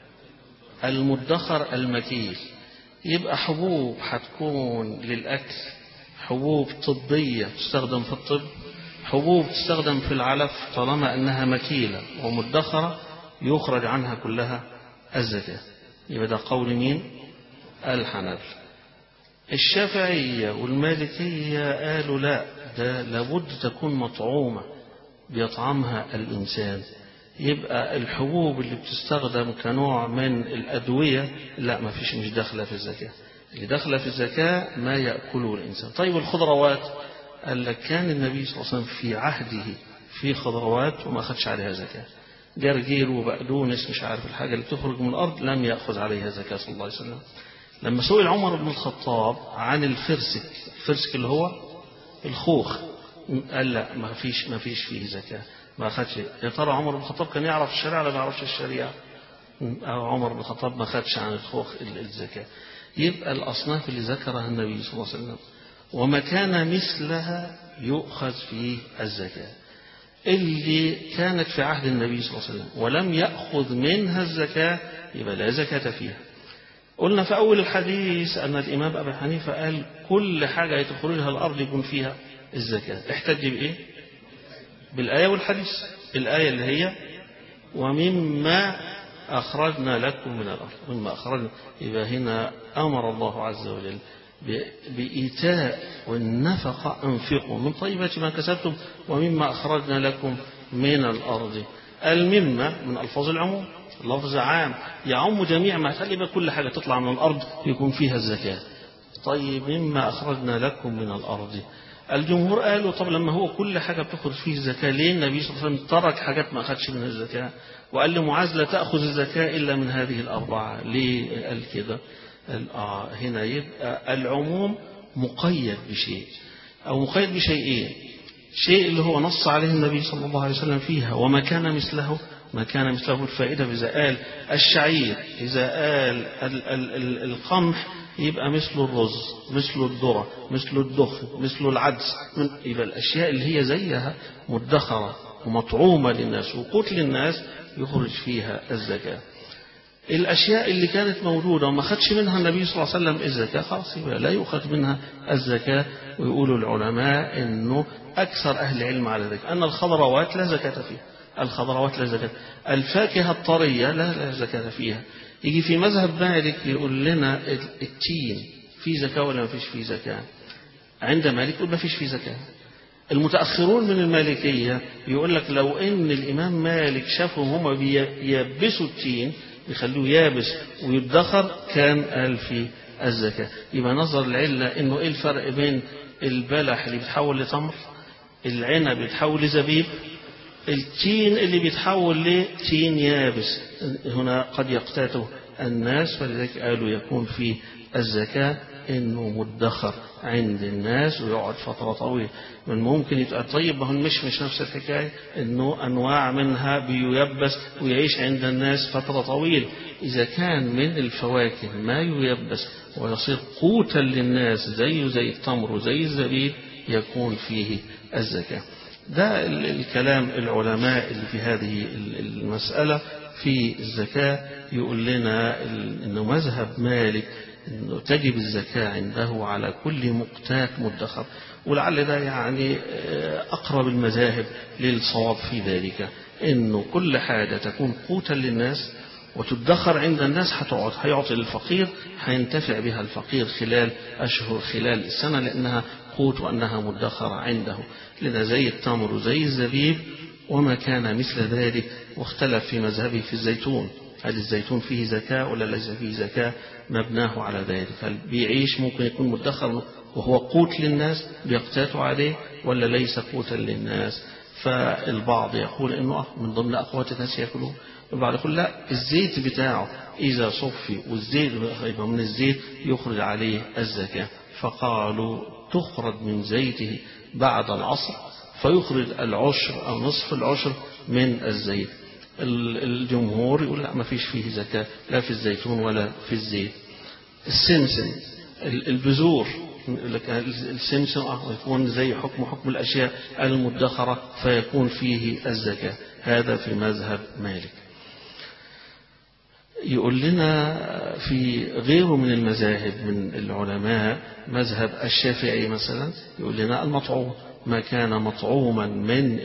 المدخر المكيل يبقى حبوب هتكون للأكل حبوب طبية تستخدم في الطب حبوب تستخدم في العلف طالما أنها مكيلة ومدخرة يخرج عنها كلها الزكاة يبقى ده قول مين الحنابلة الشافعية والمالكية قالوا لا ده لابد تكون مطعومة بيطعمها الإنسان يبقى الحبوب اللي بتستخدم كنوع من الأدوية لا ما فيش مش داخلة في الزكاة اللي داخلة في الزكاة ما يأكله الإنسان طيب الخضروات قال لك كان النبي صلى الله عليه وسلم في عهده في خضروات وما أخذش عليها زكاة جرجير وبقدونس مش عارف الحاجة اللي بتخرج من الأرض لم يأخذ عليها زكاة صلى الله عليه وسلم لما سئل عمر بن الخطاب عن الفرسك الفرسك اللي هو الخوخ قال لا ما فيش ما فيش فيه زكاة ما أخذش يا ترى عمر بن الخطاب كان يعرف الشريعة ولا ما يعرفش الشريعة أو عمر بن الخطاب ما خدش عن الخوخ الزكاة يبقى الأصناف اللي ذكرها النبي صلى الله عليه وسلم وما كان مثلها يؤخذ فيه الزكاة اللي كانت في عهد النبي صلى الله عليه وسلم ولم يأخذ منها الزكاة يبقى لا زكاة فيها قلنا في أول الحديث أن الإمام أبي حنيفة قال كل حاجة يدخل لها الأرض يكون فيها الزكاة احتج بإيه؟ بالآية والحديث الآية اللي هي ومما أخرجنا لكم من الأرض مما أخرجنا يبقى هنا أمر الله عز وجل بإيتاء والنفقة أنفقوا من طيبات ما كسبتم ومما أخرجنا لكم من الأرض الممة من ألفاظ العموم لفظ عام يعم جميع ما تقريبا كل حاجة تطلع من الأرض يكون فيها الزكاة طيب مما أخرجنا لكم من الأرض الجمهور قالوا طب لما هو كل حاجة بتخرج فيه الزكاة ليه النبي صلى الله عليه وسلم ترك حاجات ما أخذش منها الزكاة وقال لمعاذ لا تأخذ الزكاة إلا من هذه الأربعة ليه قال كده آه هنا يبقى العموم مقيد بشيء أو مقيد بشيئين شيء اللي هو نص عليه النبي صلى الله عليه وسلم فيها وما كان مثله ما كان مثله الفائدة إذا قال الشعير إذا قال ال ال ال القمح يبقى مثل الرز مثل الذرة مثل الدخن مثل العدس من يبقى الأشياء اللي هي زيها مدخرة ومطعومة للناس وقوت للناس يخرج فيها الزكاة الأشياء اللي كانت موجودة وما خدش منها النبي صلى الله عليه وسلم الزكاة خلاص يبقى لا يؤخذ منها الزكاة ويقولوا العلماء أنه أكثر أهل العلم على ذلك أن الخضروات لا زكاة فيها الخضروات لا زكاة الفاكهة الطرية لا لا زكاة فيها يجي في مذهب مالك يقول لنا التين في زكاة ولا ما فيش فيه زكاة عند مالك يقول ما فيش فيه زكاة المتأخرون من المالكية يقول لك لو ان الإمام مالك شافهم هم بييبسوا التين يخلوه يابس ويدخر كان قال في الزكاة يبقى نظر العلة انه ايه الفرق بين البلح اللي بيتحول لتمر العنب بيتحول لزبيب التين اللي بيتحول لتين يابس هنا قد يقتاته الناس فلذلك قالوا يكون فيه الزكاة انه مدخر عند الناس ويقعد فترة طويلة من ممكن يبقى طيب ما هو مش مش نفس الحكاية انه انواع منها بييبس ويعيش عند الناس فترة طويلة اذا كان من الفواكه ما ييبس ويصير قوتا للناس زيه زي التمر وزي الزبيب يكون فيه الزكاة ده الكلام العلماء اللي في هذه المسألة في الزكاة يقول لنا انه مذهب مالك انه تجب الزكاة عنده على كل مقتات مدخر ولعل ده يعني اقرب المذاهب للصواب في ذلك انه كل حاجة تكون قوتا للناس وتدخر عند الناس هتقعد هيعطي للفقير هينتفع بها الفقير خلال أشهر خلال السنة لأنها قوت وأنها مدخرة عنده لذا زي التمر وزي الزبيب وما كان مثل ذلك واختلف في مذهبه في الزيتون هل الزيتون فيه زكاة ولا ليس فيه زكاة مبناه على ذلك هل بيعيش ممكن يكون مدخر وهو قوت للناس بيقتاتوا عليه ولا ليس قوتا للناس فالبعض يقول انه من ضمن اقوات الناس ياكلون البعض يقول لا الزيت بتاعه اذا صفي والزيت يبقى من الزيت يخرج عليه الزكاه فقالوا تخرج من زيته بعد العصر فيخرج العشر او نصف العشر من الزيت الجمهور يقول لا ما فيش فيه زكاه لا في الزيتون ولا في الزيت السمسم البذور السمسم يكون زي حكم حكم الأشياء المدخرة فيكون فيه الزكاة هذا في مذهب مالك يقول لنا في غيره من المذاهب من العلماء مذهب الشافعي مثلا يقول لنا المطعوم ما كان مطعوما من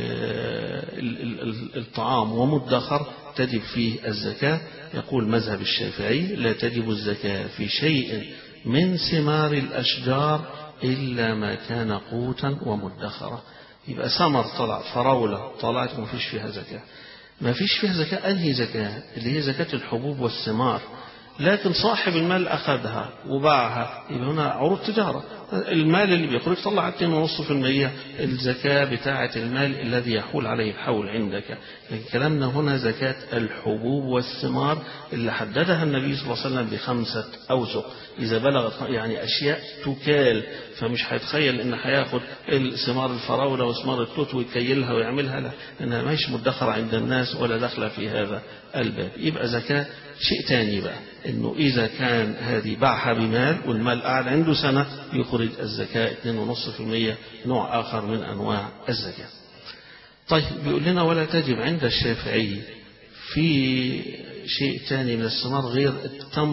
الطعام ومدخر تجب فيه الزكاة يقول مذهب الشافعي لا تجب الزكاة في شيء من ثمار الأشجار إلا ما كان قوتا ومدخرا يبقى ثمر طلع فراولة طلعت وما فيش فيها زكاة ما فيش فيها زكاة أنهي زكاة اللي هي زكاة الحبوب والثمار لكن صاحب المال أخذها وباعها يبقى هنا عروض تجارة المال اللي بيخرج طلع 2.5% الزكاة بتاعة المال الذي يحول عليه الحول عندك لكن كلامنا هنا زكاة الحبوب والثمار اللي حددها النبي صلى الله عليه وسلم بخمسة أوسق إذا بلغت يعني أشياء تكال فمش هيتخيل إن هياخد ثمار الفراولة وثمار التوت ويكيلها ويعملها لا إنها مش مدخرة عند الناس ولا داخلة في هذا الباب يبقى زكاة شيء تاني بقى إنه إذا كان هذه باعها بمال والمال قاعد عنده سنة يخرج الزكاة 2.5% نوع آخر من أنواع الزكاة طيب بيقول لنا ولا تجب عند الشافعي في شيء تاني من الثمار غير التمر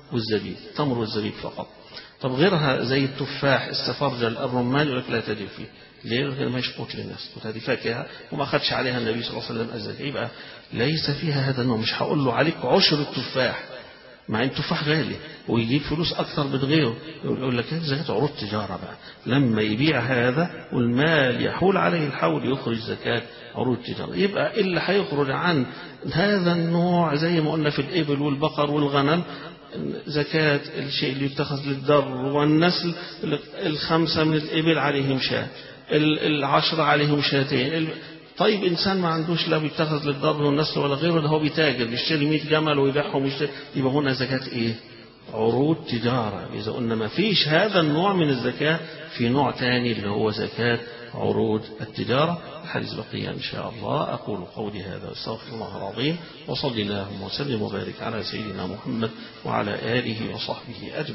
والزبيب التمر والزبيب فقط طب غيرها زي التفاح السفرجل الرمان يقول لك لا تجب فيه ليه؟ لأنه ما يشقوت للناس هذه فاكهة وما أخذش عليها النبي صلى الله عليه وسلم الزكاة يبقى ليس فيها هذا النوع مش هقول له عليك عشر التفاح مع ان التفاح غالي ويجيب فلوس اكثر من غيره يقول لك زكاة عروض تجارة بقى لما يبيع هذا والمال يحول عليه الحول يخرج زكاة عروض تجارة يبقى اللي هيخرج عن هذا النوع زي ما قلنا في الإبل والبقر والغنم زكاة الشيء اللي يتخذ للدر والنسل الخمسة من الإبل عليهم شاة العشرة عليهم شاتين طيب إنسان ما عندوش لا بيتخذ للضرب والنسل ولا غيره ده هو بيتاجر بيشتري 100 جمل ويبيعهم ويشتري يبقى هنا زكاة إيه؟ عروض تجارة إذا قلنا ما فيش هذا النوع من الزكاة في نوع ثاني اللي هو زكاة عروض التجارة الحديث بقية إن شاء الله أقول قولي هذا واستغفر الله العظيم وصلي اللهم وسلم وبارك على سيدنا محمد وعلى آله وصحبه أجمعين